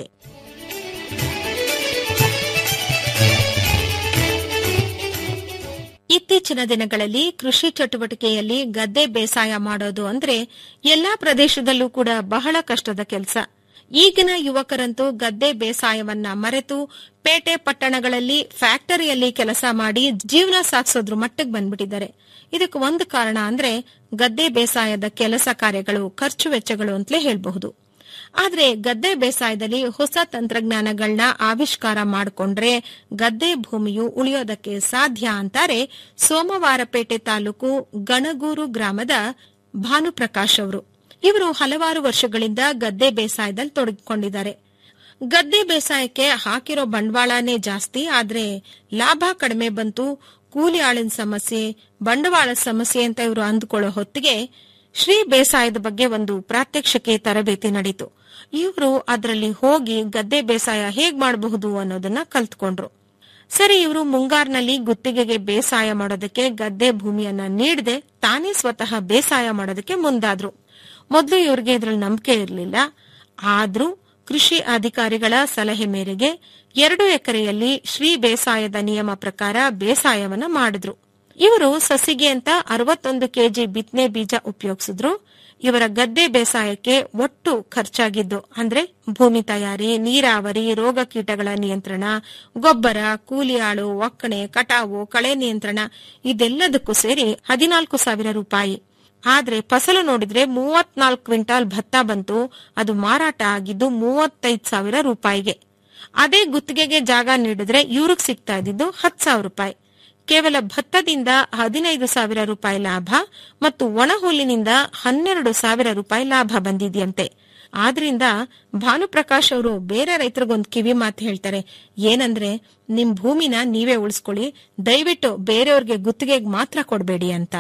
Speaker 2: ಇತ್ತೀಚಿನ ದಿನಗಳಲ್ಲಿ ಕೃಷಿ ಚಟುವಟಿಕೆಯಲ್ಲಿ ಗದ್ದೆ ಬೇಸಾಯ ಮಾಡೋದು ಅಂದ್ರೆ ಎಲ್ಲಾ ಪ್ರದೇಶದಲ್ಲೂ ಕೂಡ ಬಹಳ ಕಷ್ಟದ ಕೆಲಸ ಈಗಿನ ಯುವಕರಂತೂ ಗದ್ದೆ ಬೇಸಾಯವನ್ನ ಮರೆತು ಪೇಟೆ ಪಟ್ಟಣಗಳಲ್ಲಿ ಫ್ಯಾಕ್ಟರಿಯಲ್ಲಿ ಕೆಲಸ ಮಾಡಿ ಜೀವನ ಸಾಗಿಸೋದ್ರ ಮಟ್ಟಿಗೆ ಬಂದ್ಬಿಟ್ಟಿದ್ದಾರೆ ಇದಕ್ಕೆ ಒಂದು ಕಾರಣ ಅಂದ್ರೆ ಗದ್ದೆ ಬೇಸಾಯದ ಕೆಲಸ ಕಾರ್ಯಗಳು ಖರ್ಚು ವೆಚ್ಚಗಳು ಅಂತಲೇ ಹೇಳಬಹುದು ಆದ್ರೆ ಗದ್ದೆ ಬೇಸಾಯದಲ್ಲಿ ಹೊಸ ತಂತ್ರಜ್ಞಾನಗಳನ್ನ ಆವಿಷ್ಕಾರ ಮಾಡಿಕೊಂಡ್ರೆ ಗದ್ದೆ ಭೂಮಿಯು ಉಳಿಯೋದಕ್ಕೆ ಸಾಧ್ಯ ಅಂತಾರೆ ಸೋಮವಾರಪೇಟೆ ತಾಲೂಕು ಗಣಗೂರು ಗ್ರಾಮದ ಭಾನುಪ್ರಕಾಶ್ ಅವರು ಇವರು ಹಲವಾರು ವರ್ಷಗಳಿಂದ ಗದ್ದೆ ಬೇಸಾಯದಲ್ಲಿ ತೊಡಗಿಕೊಂಡಿದ್ದಾರೆ ಗದ್ದೆ ಬೇಸಾಯಕ್ಕೆ ಹಾಕಿರೋ ಬಂಡವಾಳನೇ ಜಾಸ್ತಿ ಆದ್ರೆ ಲಾಭ ಕಡಿಮೆ ಬಂತು ಕೂಲಿ ಆಳಿನ ಸಮಸ್ಯೆ ಬಂಡವಾಳ ಸಮಸ್ಯೆ ಅಂತ ಇವರು ಅಂದುಕೊಳ್ಳೋ ಹೊತ್ತಿಗೆ ಶ್ರೀ ಬೇಸಾಯದ ಬಗ್ಗೆ ಒಂದು ಪ್ರಾತ್ಯಕ್ಷಿಕೆ ತರಬೇತಿ ನಡೀತು ಇವರು ಅದರಲ್ಲಿ ಹೋಗಿ ಗದ್ದೆ ಬೇಸಾಯ ಹೇಗ್ ಮಾಡಬಹುದು ಅನ್ನೋದನ್ನ ಕಲ್ತ್ಕೊಂಡ್ರು ಸರಿ ಇವರು ಮುಂಗಾರ್ನಲ್ಲಿ ಗುತ್ತಿಗೆಗೆ ಬೇಸಾಯ ಮಾಡೋದಕ್ಕೆ ಗದ್ದೆ ಭೂಮಿಯನ್ನ ನೀಡದೆ ತಾನೇ ಸ್ವತಃ ಬೇಸಾಯ ಮಾಡೋದಕ್ಕೆ ಮುಂದಾದ್ರು ಮೊದಲು ಇವ್ರಿಗೆ ಇದ್ರಲ್ಲಿ ನಂಬಿಕೆ ಇರಲಿಲ್ಲ ಆದ್ರೂ ಕೃಷಿ ಅಧಿಕಾರಿಗಳ ಸಲಹೆ ಮೇರೆಗೆ ಎರಡು ಎಕರೆಯಲ್ಲಿ ಶ್ರೀ ಬೇಸಾಯದ ನಿಯಮ ಪ್ರಕಾರ ಬೇಸಾಯವನ್ನ ಮಾಡಿದ್ರು ಇವರು ಸಸಿಗೆ ಅಂತ ಅರವತ್ತೊಂದು ಕೆಜಿ ಬಿತ್ತನೆ ಬೀಜ ಉಪಯೋಗಿಸಿದ್ರು ಇವರ ಗದ್ದೆ ಬೇಸಾಯಕ್ಕೆ ಒಟ್ಟು ಖರ್ಚಾಗಿದ್ದು ಅಂದ್ರೆ ಭೂಮಿ ತಯಾರಿ ನೀರಾವರಿ ರೋಗ ಕೀಟಗಳ ನಿಯಂತ್ರಣ ಗೊಬ್ಬರ ಕೂಲಿ ಆಳು ಒಕ್ಕಣೆ ಕಟಾವು ಕಳೆ ನಿಯಂತ್ರಣ ಇದೆಲ್ಲದಕ್ಕೂ ಸೇರಿ ಹದಿನಾಲ್ಕು ಸಾವಿರ ರೂಪಾಯಿ ಆದ್ರೆ ಫಸಲು ನೋಡಿದ್ರೆ ಮೂವತ್ನಾಲ್ಕು ಕ್ವಿಂಟಾಲ್ ಭತ್ತ ಬಂತು ಅದು ಮಾರಾಟ ಆಗಿದ್ದು ಮೂವತ್ತೈದು ಸಾವಿರ ರೂಪಾಯಿಗೆ ಅದೇ ಗುತ್ತಿಗೆಗೆ ಜಾಗ ನೀಡಿದ್ರೆ ಇವ್ರಿಗೆ ಸಿಗ್ತಾ ಇದ್ದಿದ್ದು ಹತ್ತು ಸಾವಿರ ರೂಪಾಯಿ ಕೇವಲ ಭತ್ತದಿಂದ ಹದಿನೈದು ಸಾವಿರ ರೂಪಾಯಿ ಲಾಭ ಮತ್ತು ಒಣಹುಲ್ಲಿನಿಂದ ಹನ್ನೆರಡು ಸಾವಿರ ರೂಪಾಯಿ ಲಾಭ ಬಂದಿದೆಯಂತೆ ಆದ್ರಿಂದ ಭಾನುಪ್ರಕಾಶ್ ಅವರು ಬೇರೆ ರೈತರಿಗೊಂದು ಕಿವಿ ಮಾತು ಹೇಳ್ತಾರೆ ಏನಂದ್ರೆ ನಿಮ್ ಭೂಮಿನ ನೀವೇ ಉಳಿಸ್ಕೊಳ್ಳಿ ದಯವಿಟ್ಟು ಬೇರೆಯವ್ರಿಗೆ ಗುತ್ತಿಗೆಗೆ ಮಾತ್ರ ಕೊಡಬೇಡಿ ಅಂತ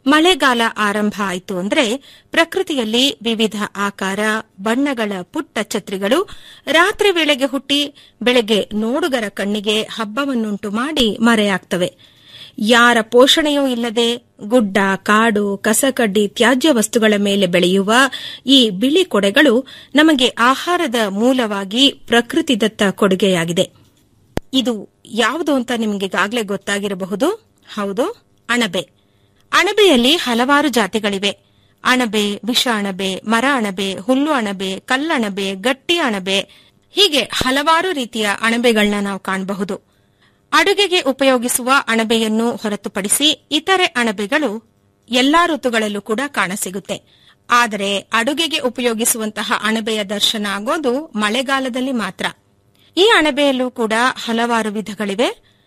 Speaker 2: ಮಳೆಗಾಲ ಆರಂಭ ಆಯಿತು ಅಂದ್ರೆ ಪ್ರಕೃತಿಯಲ್ಲಿ ವಿವಿಧ ಆಕಾರ ಬಣ್ಣಗಳ ಪುಟ್ಟ ಛತ್ರಿಗಳು ರಾತ್ರಿ ವೇಳೆಗೆ ಹುಟ್ಟಿ ಬೆಳಗ್ಗೆ ನೋಡುಗರ ಕಣ್ಣಿಗೆ ಹಬ್ಬವನ್ನುಂಟು ಮಾಡಿ ಮರೆಯಾಗ್ತವೆ ಯಾರ ಪೋಷಣೆಯೂ ಇಲ್ಲದೆ ಗುಡ್ಡ ಕಾಡು ಕಸಕಡ್ಡಿ ತ್ಯಾಜ್ಯ ವಸ್ತುಗಳ ಮೇಲೆ ಬೆಳೆಯುವ ಈ ಬಿಳಿ ಕೊಡೆಗಳು ನಮಗೆ ಆಹಾರದ ಮೂಲವಾಗಿ ಪ್ರಕೃತಿದತ್ತ ಕೊಡುಗೆಯಾಗಿದೆ ಇದು ಯಾವುದು ಅಂತ ನಿಮಗೆ ಈಗಾಗಲೇ ಗೊತ್ತಾಗಿರಬಹುದು ಹೌದು ಅಣಬೆ ಅಣಬೆಯಲ್ಲಿ ಹಲವಾರು ಜಾತಿಗಳಿವೆ ಅಣಬೆ ವಿಷ ಅಣಬೆ ಮರ ಅಣಬೆ ಹುಲ್ಲು ಅಣಬೆ ಕಲ್ಲಣಬೆ ಗಟ್ಟಿ ಅಣಬೆ ಹೀಗೆ ಹಲವಾರು ರೀತಿಯ ಅಣಬೆಗಳನ್ನ ನಾವು ಕಾಣಬಹುದು ಅಡುಗೆಗೆ ಉಪಯೋಗಿಸುವ ಅಣಬೆಯನ್ನು ಹೊರತುಪಡಿಸಿ ಇತರೆ ಅಣಬೆಗಳು ಎಲ್ಲಾ ಋತುಗಳಲ್ಲೂ ಕೂಡ ಕಾಣಸಿಗುತ್ತೆ ಆದರೆ ಅಡುಗೆಗೆ ಉಪಯೋಗಿಸುವಂತಹ ಅಣಬೆಯ ದರ್ಶನ ಆಗೋದು ಮಳೆಗಾಲದಲ್ಲಿ ಮಾತ್ರ ಈ ಅಣಬೆಯಲ್ಲೂ ಕೂಡ ಹಲವಾರು ವಿಧಗಳಿವೆ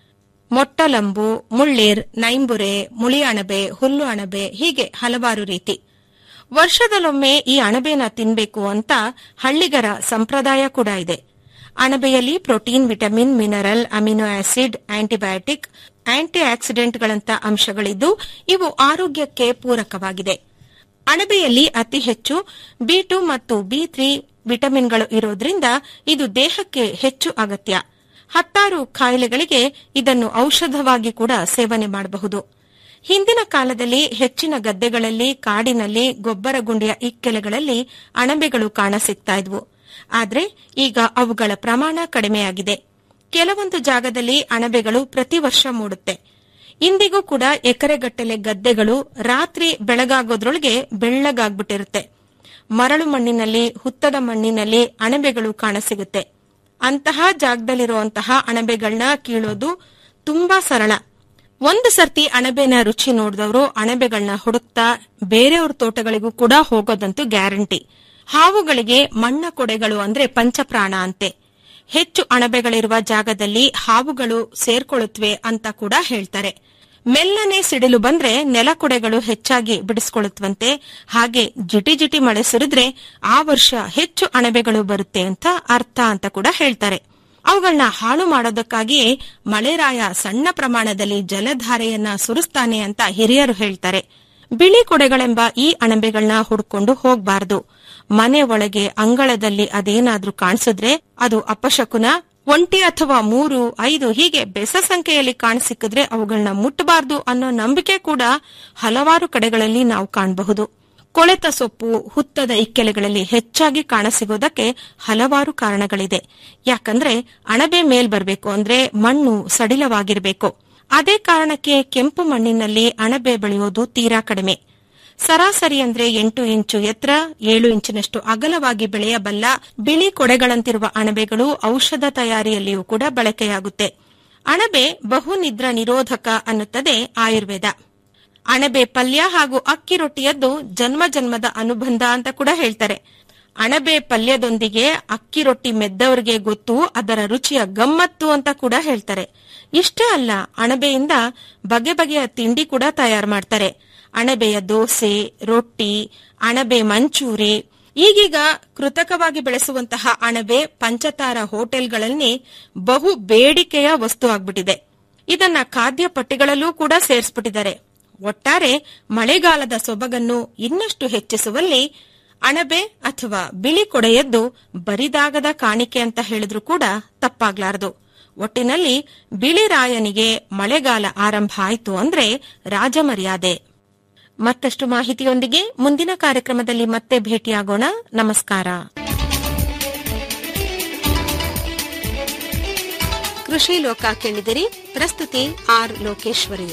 Speaker 2: ಮೊಟ್ಟಲಂಬು ಮುಳ್ಳೀರ್ ನೈಂಬುರೆ ಮುಳಿ ಅಣಬೆ ಹುಲ್ಲು ಅಣಬೆ ಹೀಗೆ ಹಲವಾರು ರೀತಿ ವರ್ಷದಲ್ಲೊಮ್ಮೆ ಈ ಅಣಬೆನ ತಿನ್ಬೇಕು ಅಂತ ಹಳ್ಳಿಗರ ಸಂಪ್ರದಾಯ ಕೂಡ ಇದೆ ಅಣಬೆಯಲ್ಲಿ protein vitamin mineral amino acid antibiotic anti ಆಕ್ಸಿಡೆಂಟ್ಗಳಂತ ಅಂಶಗಳಿದ್ದು ಇವು ಆರೋಗ್ಯಕ್ಕೆ ಪೂರಕವಾಗಿದೆ ಅಣಬೆಯಲ್ಲಿ ಅತಿ ಹೆಚ್ಚು ಬಿ ಟು ಮತ್ತು ಬಿ ತ್ರೀ ವಿಟಮಿನ್ಗಳು ಇರೋದ್ರಿಂದ ಇದು ದೇಹಕ್ಕೆ ಹೆಚ್ಚು ಅಗತ್ಯ ಹತ್ತಾರು ಕಾಯಿಲೆಗಳಿಗೆ ಇದನ್ನು ಔಷಧವಾಗಿ ಕೂಡ ಸೇವನೆ ಮಾಡಬಹುದು ಹಿಂದಿನ ಕಾಲದಲ್ಲಿ ಹೆಚ್ಚಿನ ಗದ್ದೆಗಳಲ್ಲಿ ಕಾಡಿನಲ್ಲಿ ಗೊಬ್ಬರ ಗುಂಡಿಯ ಇಕ್ಕೆಲೆಗಳಲ್ಲಿ ಅಣಬೆಗಳು ಕಾಣಸಿಗ್ತಾ ಇದ್ವು ಆದ್ರೆ ಈಗ ಅವುಗಳ ಪ್ರಮಾಣ ಕಡಿಮೆಯಾಗಿದೆ ಕೆಲವೊಂದು ಜಾಗದಲ್ಲಿ ಅಣಬೆಗಳು ಪ್ರತಿ ವರ್ಷ ಮೂಡುತ್ತೆ ಇಂದಿಗೂ ಕೂಡ ಎಕರೆಗಟ್ಟಲೆ ಗದ್ದೆಗಳು ರಾತ್ರಿ ಬೆಳಗಾಗೋದ್ರೊಳಗೆ ಬೆಳ್ಳಗಾಗ್ಬಿಟ್ಟಿರುತ್ತೆ ಮರಳು ಮಣ್ಣಿನಲ್ಲಿ ಹುತ್ತದ ಮಣ್ಣಿನಲ್ಲಿ ಅಣಬೆಗಳು ಕಾಣಸಿಗುತ್ತೆ ಅಂತಹ ಜಾಗದಲ್ಲಿರುವಂತಹ ಅಣಬೆಗಳನ್ನ ಕೀಳೋದು ತುಂಬಾ ಸರಳ ಒಂದು ಸರ್ತಿ ಅಣಬೆನ ರುಚಿ ನೋಡಿದವರು ಅಣಬೆಗಳನ್ನ ಹುಡುಕ್ತಾ ಬೇರೆಯವ್ರ ತೋಟಗಳಿಗೂ ಕೂಡ ಹೋಗೋದಂತೂ ಗ್ಯಾರಂಟಿ ಹಾವುಗಳಿಗೆ ಮಣ್ಣ ಕೊಡೆಗಳು ಅಂದ್ರೆ ಪಂಚಪ್ರಾಣ ಅಂತೆ ಹೆಚ್ಚು ಅಣಬೆಗಳಿರುವ ಜಾಗದಲ್ಲಿ ಹಾವುಗಳು ಸೇರ್ಕೊಳ್ಳುತ್ತವೆ ಅಂತ ಕೂಡ ಹೇಳ್ತಾರೆ ಮೆಲ್ಲನೆ ಸಿಡಿಲು ಬಂದ್ರೆ ನೆಲಕೊಡೆಗಳು ಹೆಚ್ಚಾಗಿ ಬಿಡಿಸ್ಕೊಳ್ಳುತ್ತವಂತೆ ಹಾಗೆ ಜಿಟಿ ಜಿಟಿ ಮಳೆ ಸುರಿದ್ರೆ ಆ ವರ್ಷ ಹೆಚ್ಚು ಅಣಬೆಗಳು ಬರುತ್ತೆ ಅಂತ ಅರ್ಥ ಅಂತ ಕೂಡ ಹೇಳ್ತಾರೆ ಅವುಗಳನ್ನ ಹಾಳು ಮಾಡೋದಕ್ಕಾಗಿಯೇ ಮಳೆರಾಯ ಸಣ್ಣ ಪ್ರಮಾಣದಲ್ಲಿ ಜಲಧಾರೆಯನ್ನ ಸುರಿಸ್ತಾನೆ ಅಂತ ಹಿರಿಯರು ಹೇಳ್ತಾರೆ ಬಿಳಿ ಕೊಡೆಗಳೆಂಬ ಈ ಅಣಬೆಗಳನ್ನ ಹುಡ್ಕೊಂಡು ಹೋಗ್ಬಾರ್ದು ಮನೆ ಒಳಗೆ ಅಂಗಳದಲ್ಲಿ ಅದೇನಾದ್ರೂ ಕಾಣಿಸಿದ್ರೆ ಅದು ಅಪಶಕುನ ಒಂಟಿ ಅಥವಾ ಮೂರು ಐದು ಹೀಗೆ ಬೆಸ ಸಂಖ್ಯೆಯಲ್ಲಿ ಕಾಣಸಿಕ್ಕಿದ್ರೆ ಅವುಗಳನ್ನ ಮುಟ್ಟಬಾರದು ಅನ್ನೋ ನಂಬಿಕೆ ಕೂಡ ಹಲವಾರು ಕಡೆಗಳಲ್ಲಿ ನಾವು ಕಾಣಬಹುದು ಕೊಳೆತ ಸೊಪ್ಪು ಹುತ್ತದ ಇಕ್ಕೆಲೆಗಳಲ್ಲಿ ಹೆಚ್ಚಾಗಿ ಕಾಣಸಿಗೋದಕ್ಕೆ ಹಲವಾರು ಕಾರಣಗಳಿದೆ ಯಾಕಂದ್ರೆ ಅಣಬೆ ಮೇಲ್ ಬರಬೇಕು ಅಂದ್ರೆ ಮಣ್ಣು ಸಡಿಲವಾಗಿರಬೇಕು ಅದೇ ಕಾರಣಕ್ಕೆ ಕೆಂಪು ಮಣ್ಣಿನಲ್ಲಿ ಅಣಬೆ ಬೆಳೆಯೋದು ತೀರಾ ಕಡಿಮೆ ಸರಾಸರಿ ಅಂದ್ರೆ ಎಂಟು ಇಂಚು ಎತ್ತರ ಏಳು ಇಂಚಿನಷ್ಟು ಅಗಲವಾಗಿ ಬೆಳೆಯಬಲ್ಲ ಬಿಳಿ ಕೊಡೆಗಳಂತಿರುವ ಅಣಬೆಗಳು ಔಷಧ ತಯಾರಿಯಲ್ಲಿಯೂ ಕೂಡ ಬಳಕೆಯಾಗುತ್ತೆ ಅಣಬೆ ಬಹುನಿದ್ರ ನಿರೋಧಕ ಅನ್ನುತ್ತದೆ ಆಯುರ್ವೇದ ಅಣಬೆ ಪಲ್ಯ ಹಾಗೂ ಅಕ್ಕಿ ರೊಟ್ಟಿಯದ್ದು ಜನ್ಮ ಜನ್ಮದ ಅನುಬಂಧ ಅಂತ ಕೂಡ ಹೇಳ್ತಾರೆ ಅಣಬೆ ಪಲ್ಯದೊಂದಿಗೆ ಅಕ್ಕಿ ರೊಟ್ಟಿ ಮೆದ್ದವರಿಗೆ ಗೊತ್ತು ಅದರ ರುಚಿಯ ಗಮ್ಮತ್ತು ಅಂತ ಕೂಡ ಹೇಳ್ತಾರೆ ಇಷ್ಟೇ ಅಲ್ಲ ಅಣಬೆಯಿಂದ ಬಗೆ ಬಗೆಯ ತಿಂಡಿ ಕೂಡ ತಯಾರು ಮಾಡ್ತಾರೆ ಅಣಬೆಯ ದೋಸೆ ರೊಟ್ಟಿ ಅಣಬೆ ಮಂಚೂರಿ ಈಗೀಗ ಕೃತಕವಾಗಿ ಬೆಳೆಸುವಂತಹ ಅಣಬೆ ಪಂಚತಾರ ಹೋಟೆಲ್ಗಳಲ್ಲಿ ಬಹು ಬೇಡಿಕೆಯ ವಸ್ತು ಆಗ್ಬಿಟ್ಟಿದೆ ಇದನ್ನ ಖಾದ್ಯ ಪಟ್ಟಿಗಳಲ್ಲೂ ಕೂಡ ಸೇರಿಸ್ಬಿಟ್ಟಿದ್ದಾರೆ ಒಟ್ಟಾರೆ ಮಳೆಗಾಲದ ಸೊಬಗನ್ನು ಇನ್ನಷ್ಟು ಹೆಚ್ಚಿಸುವಲ್ಲಿ ಅಣಬೆ ಅಥವಾ ಬಿಳಿ ಕೊಡೆಯದ್ದು ಬರಿದಾಗದ ಕಾಣಿಕೆ ಅಂತ ಹೇಳಿದ್ರು ಕೂಡ ತಪ್ಪಾಗ್ಲಾರದು ಒಟ್ಟಿನಲ್ಲಿ ಬಿಳಿ ರಾಯನಿಗೆ ಮಳೆಗಾಲ ಆರಂಭ ಆಯ್ತು ಅಂದ್ರೆ ರಾಜಮರ್ಯಾದೆ ಮತ್ತಷ್ಟು ಮಾಹಿತಿಯೊಂದಿಗೆ ಮುಂದಿನ ಕಾರ್ಯಕ್ರಮದಲ್ಲಿ ಮತ್ತೆ ಭೇಟಿಯಾಗೋಣ ನಮಸ್ಕಾರ ಕೃಷಿ ಲೋಕ ಕೇಳಿದಿರಿ ಪ್ರಸ್ತುತಿ ಆರ್ ಲೋಕೇಶ್ವರಿ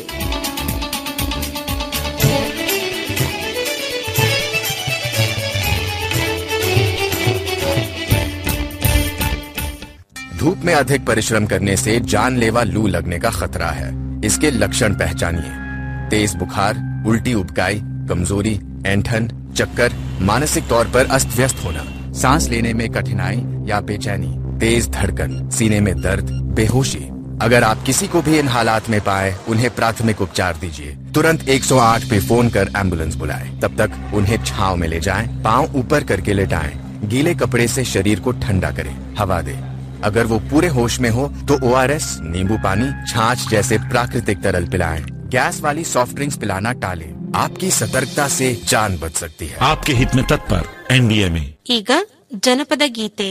Speaker 7: धूप में अधिक परिश्रम करने से जानलेवा लू लगने का खतरा है इसके लक्षण पहचानिए तेज बुखार उल्टी उबकाई कमजोरी ऐंठन चक्कर मानसिक तौर पर अस्त व्यस्त होना सांस लेने में कठिनाई या बेचैनी तेज धड़कन सीने में दर्द बेहोशी अगर आप किसी को भी इन हालात में पाए उन्हें प्राथमिक उपचार दीजिए तुरंत 108 पे फोन कर एम्बुलेंस बुलाएं तब तक उन्हें छाव में ले जाएं पांव ऊपर करके लेटाएं गीले कपड़े से शरीर को ठंडा करें हवा दें अगर वो पूरे होश में हो तो ओ नींबू पानी छाछ जैसे प्राकृतिक तरल पिलाएं गैस वाली सॉफ्ट ड्रिंक्स पिलाना टालें आपकी सतर्कता से जान बच सकती है
Speaker 8: आपके हित में तत्पर एनडीए में
Speaker 2: ಈಗ ಜನಪದ ಗೀತೆ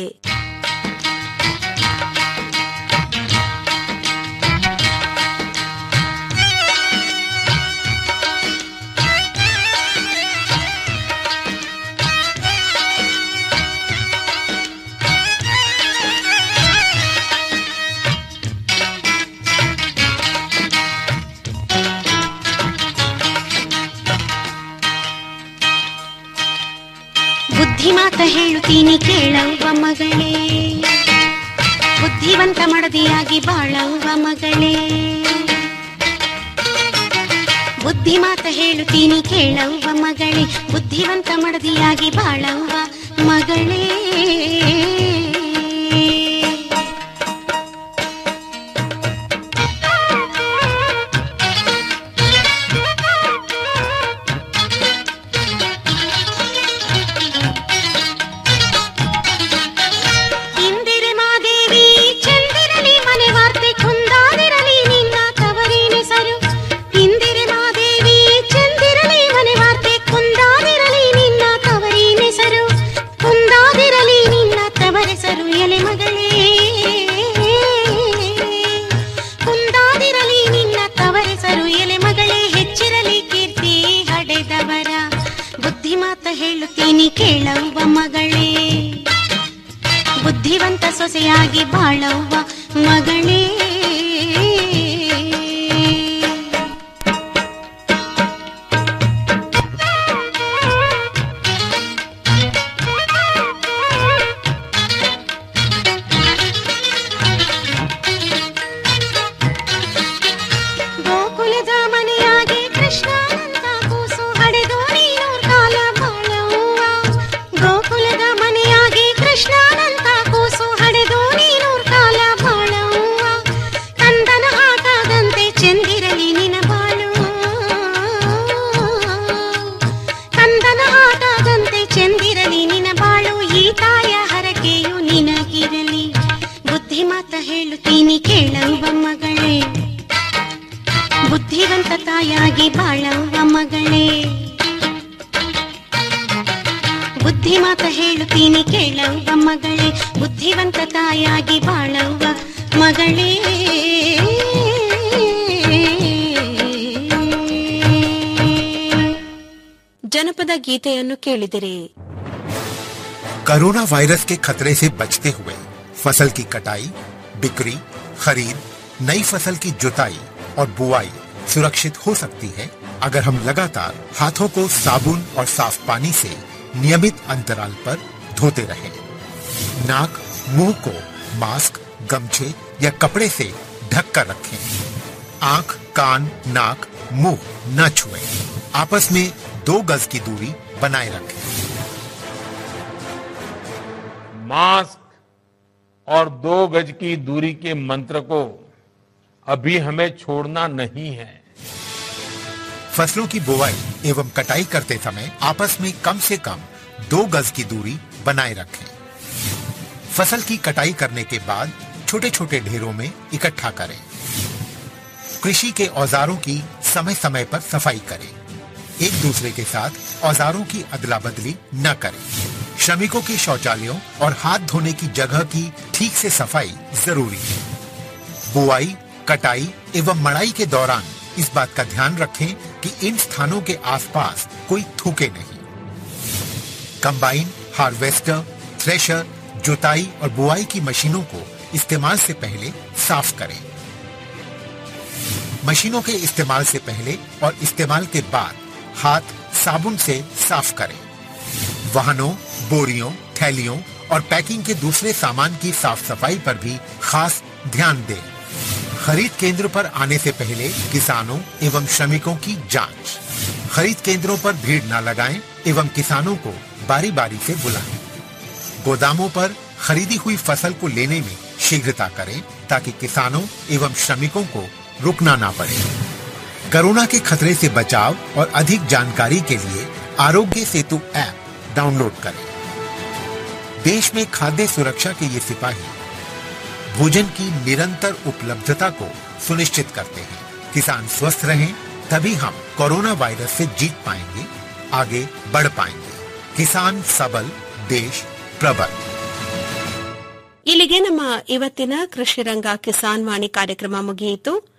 Speaker 9: ಬುದ್ಧಿ ಮಾತ ಹೇಳುತ್ತೀನಿ ಕೇಳವ್ವ ಮಗಳೇ ಬುದ್ಧಿವಂತ ಮಡದಿಯಾಗಿ ಬಾಳವ್ವ ಮಗಳೇ ಬುದ್ಧಿ ಮಾತ ಹೇಳುತ್ತೀನಿ ಕೇಳವ್ವ ಮಗಳೇ ಬುದ್ಧಿವಂತ ಮಡದಿಯಾಗಿ ಬಾಳವ್ವ ಮಗಳೇ ಇಂದಿರೆ ಮಾದೇವಿ ಚಂದಿರಲಿ ಮನೆ ವಾರ್ತೆ ಕುಂದಾದಿರಲಿ ನಿನ್ನ ತವರಿನೆಸರು ಇಂದಿರೆ ಮಾದೇವಿ ಚಂದಿರಲಿ ಮನೆ ವಾರ್ತೆ ಕುಂದಾದಿರಲಿ ನಿನ್ನ ತವರಿನೆಸರು ಕುಂದಾದಿರಲಿ ನಿನ್ನ ತವರೆಸರು ಎಲೆ ಮಗಳೇ ಕುಂದಾದಿರಲಿ ನಿನ್ನ ತವರೆಸರು ಎಲೆ ಮಗಳೇ ಹೆಚ್ಚಿರಲಿ ಕೀರ್ತಿ ಹಡೆದವರ ಬುದ್ಧಿ ಮಾತ ಹೇಳುತ್ತೀನಿ ಕೇಳವ್ವ ಮಗಳೇ ಬುದ್ಧಿವಂತ ಸೊಸೆಯಾಗಿ ಬಾಳವ್ವ ಮಗಳೇ ಗೋಕುಲದ ಮನೆಯಾಗಿ ಕೃಷ್ಣನಂತ ಕೂಸು ಹಡೆದು ನೀನೂರ್ ಕಾಲ ಬಾಳವ್ವ ಗೋಕುಲದ ಮನೆಯಾಗಿ ಕೃಷ್ಣನಂತ ಕೂಸು ಹಡೆದು ನೀನೂರ್ ಕಾಲ ಬಾಳವ್ವ ಕಂದನ ಆಟದಂತೆ ಚೆಂದಿರಲಿ ನಿನ ಬಾಳು ಕಂದನ ಆಟದಂತೆ ಚೆಂದಿರಲಿ ನಿನ ಬಾಳು ಈ ತಾಯ ಹರಕೆಯು ನಿನಗಿರಲಿ ಬುದ್ಧಿ ಮಾತ ಹೇಳುತ್ತೀನಿ ಕೇಳವ್ವ ಮಗಳೇ ಬುದ್ಧಿವಂತ ತಾಯಾಗಿ ಬಾಳವ್ವ ಮಗಳೇ ಬುದ್ಧಿ ಮಾತ ಹೇಳುತ್ತೀನಿ ಕೇಳವ್ವ ಮಗಳೇ ಬುದ್ಧಿವಂತ ತಾಯಾಗಿ ಬಾಳವ್ವ ಮಗಳೇ
Speaker 2: ಜನಪದ ಗೀತೆಯನ್ನು ಕೇಳಿದಿರಿ
Speaker 10: कोरोना वायरस के खतरे से बचते हुए फसल की कटाई बिक्री खरीद नई फसल की जुताई और बुआई सुरक्षित हो सकती है अगर हम लगातार हाथों को साबुन और साफ पानी से नियमित अंतराल पर धोते रहें। नाक मुंह को मास्क गमछे या कपड़े से ढक कर रखें आंख कान नाक मुंह न छुएं। आपस में दो गज की दूरी बनाए रखें
Speaker 4: मास्क और दो गज की दूरी के मंत्र को अभी हमें छोड़ना नहीं है
Speaker 10: फसलों की बुवाई एवं कटाई करते समय आपस में कम से कम दो गज की दूरी बनाए रखें फसल की कटाई करने के बाद छोटे छोटे ढेरों में इकट्ठा करें कृषि के औजारों की समय समय पर सफाई करें एक दूसरे के साथ औजारों की अदला बदली न करें श्रमिकों के शौचालयों और हाथ धोने की जगह की ठीक से सफाई जरूरी है बुआई कटाई एवं मड़ाई के दौरान इस बात का ध्यान रखें कि इन स्थानों के आसपास कोई थूके नहीं कंबाइन हार्वेस्टर थ्रेशर जुताई और बुआई की मशीनों को इस्तेमाल से पहले साफ करें मशीनों के इस्तेमाल से पहले और इस्तेमाल के बाद हाथ साबुन से साफ करें वाहनों बोरियों थैलियों और पैकिंग के दूसरे सामान की साफ सफाई पर भी खास ध्यान दें खरीद केंद्र पर आने से पहले किसानों एवं श्रमिकों की जांच खरीद केंद्रों पर भीड़ न लगाएं एवं किसानों को बारी बारी से बुलाएं गोदामों पर खरीदी हुई फसल को लेने में शीघ्रता करें ताकि किसानों एवं श्रमिकों को रुकना ना पड़े कोरोना के खतरे से बचाव और अधिक जानकारी के लिए आरोग्य सेतु ऐप डाउनलोड करें देश में खाद्य सुरक्षा के ये सिपाही भोजन की निरंतर उपलब्धता को सुनिश्चित करते हैं किसान स्वस्थ रहें तभी हम कोरोना वायरस से जीत पाएंगे आगे बढ़ पाएंगे किसान सबल देश प्रबल
Speaker 2: ಇಲ್ಲಿಗೆ ನಮ್ಮ ಇವತ್ತಿನ ಕೃಷಿ ರಂಗ ಕಿಸಾನ್ ವಾಣಿ ಕಾರ್ಯಕ್ರಮ ಮುಗಿಯಿತು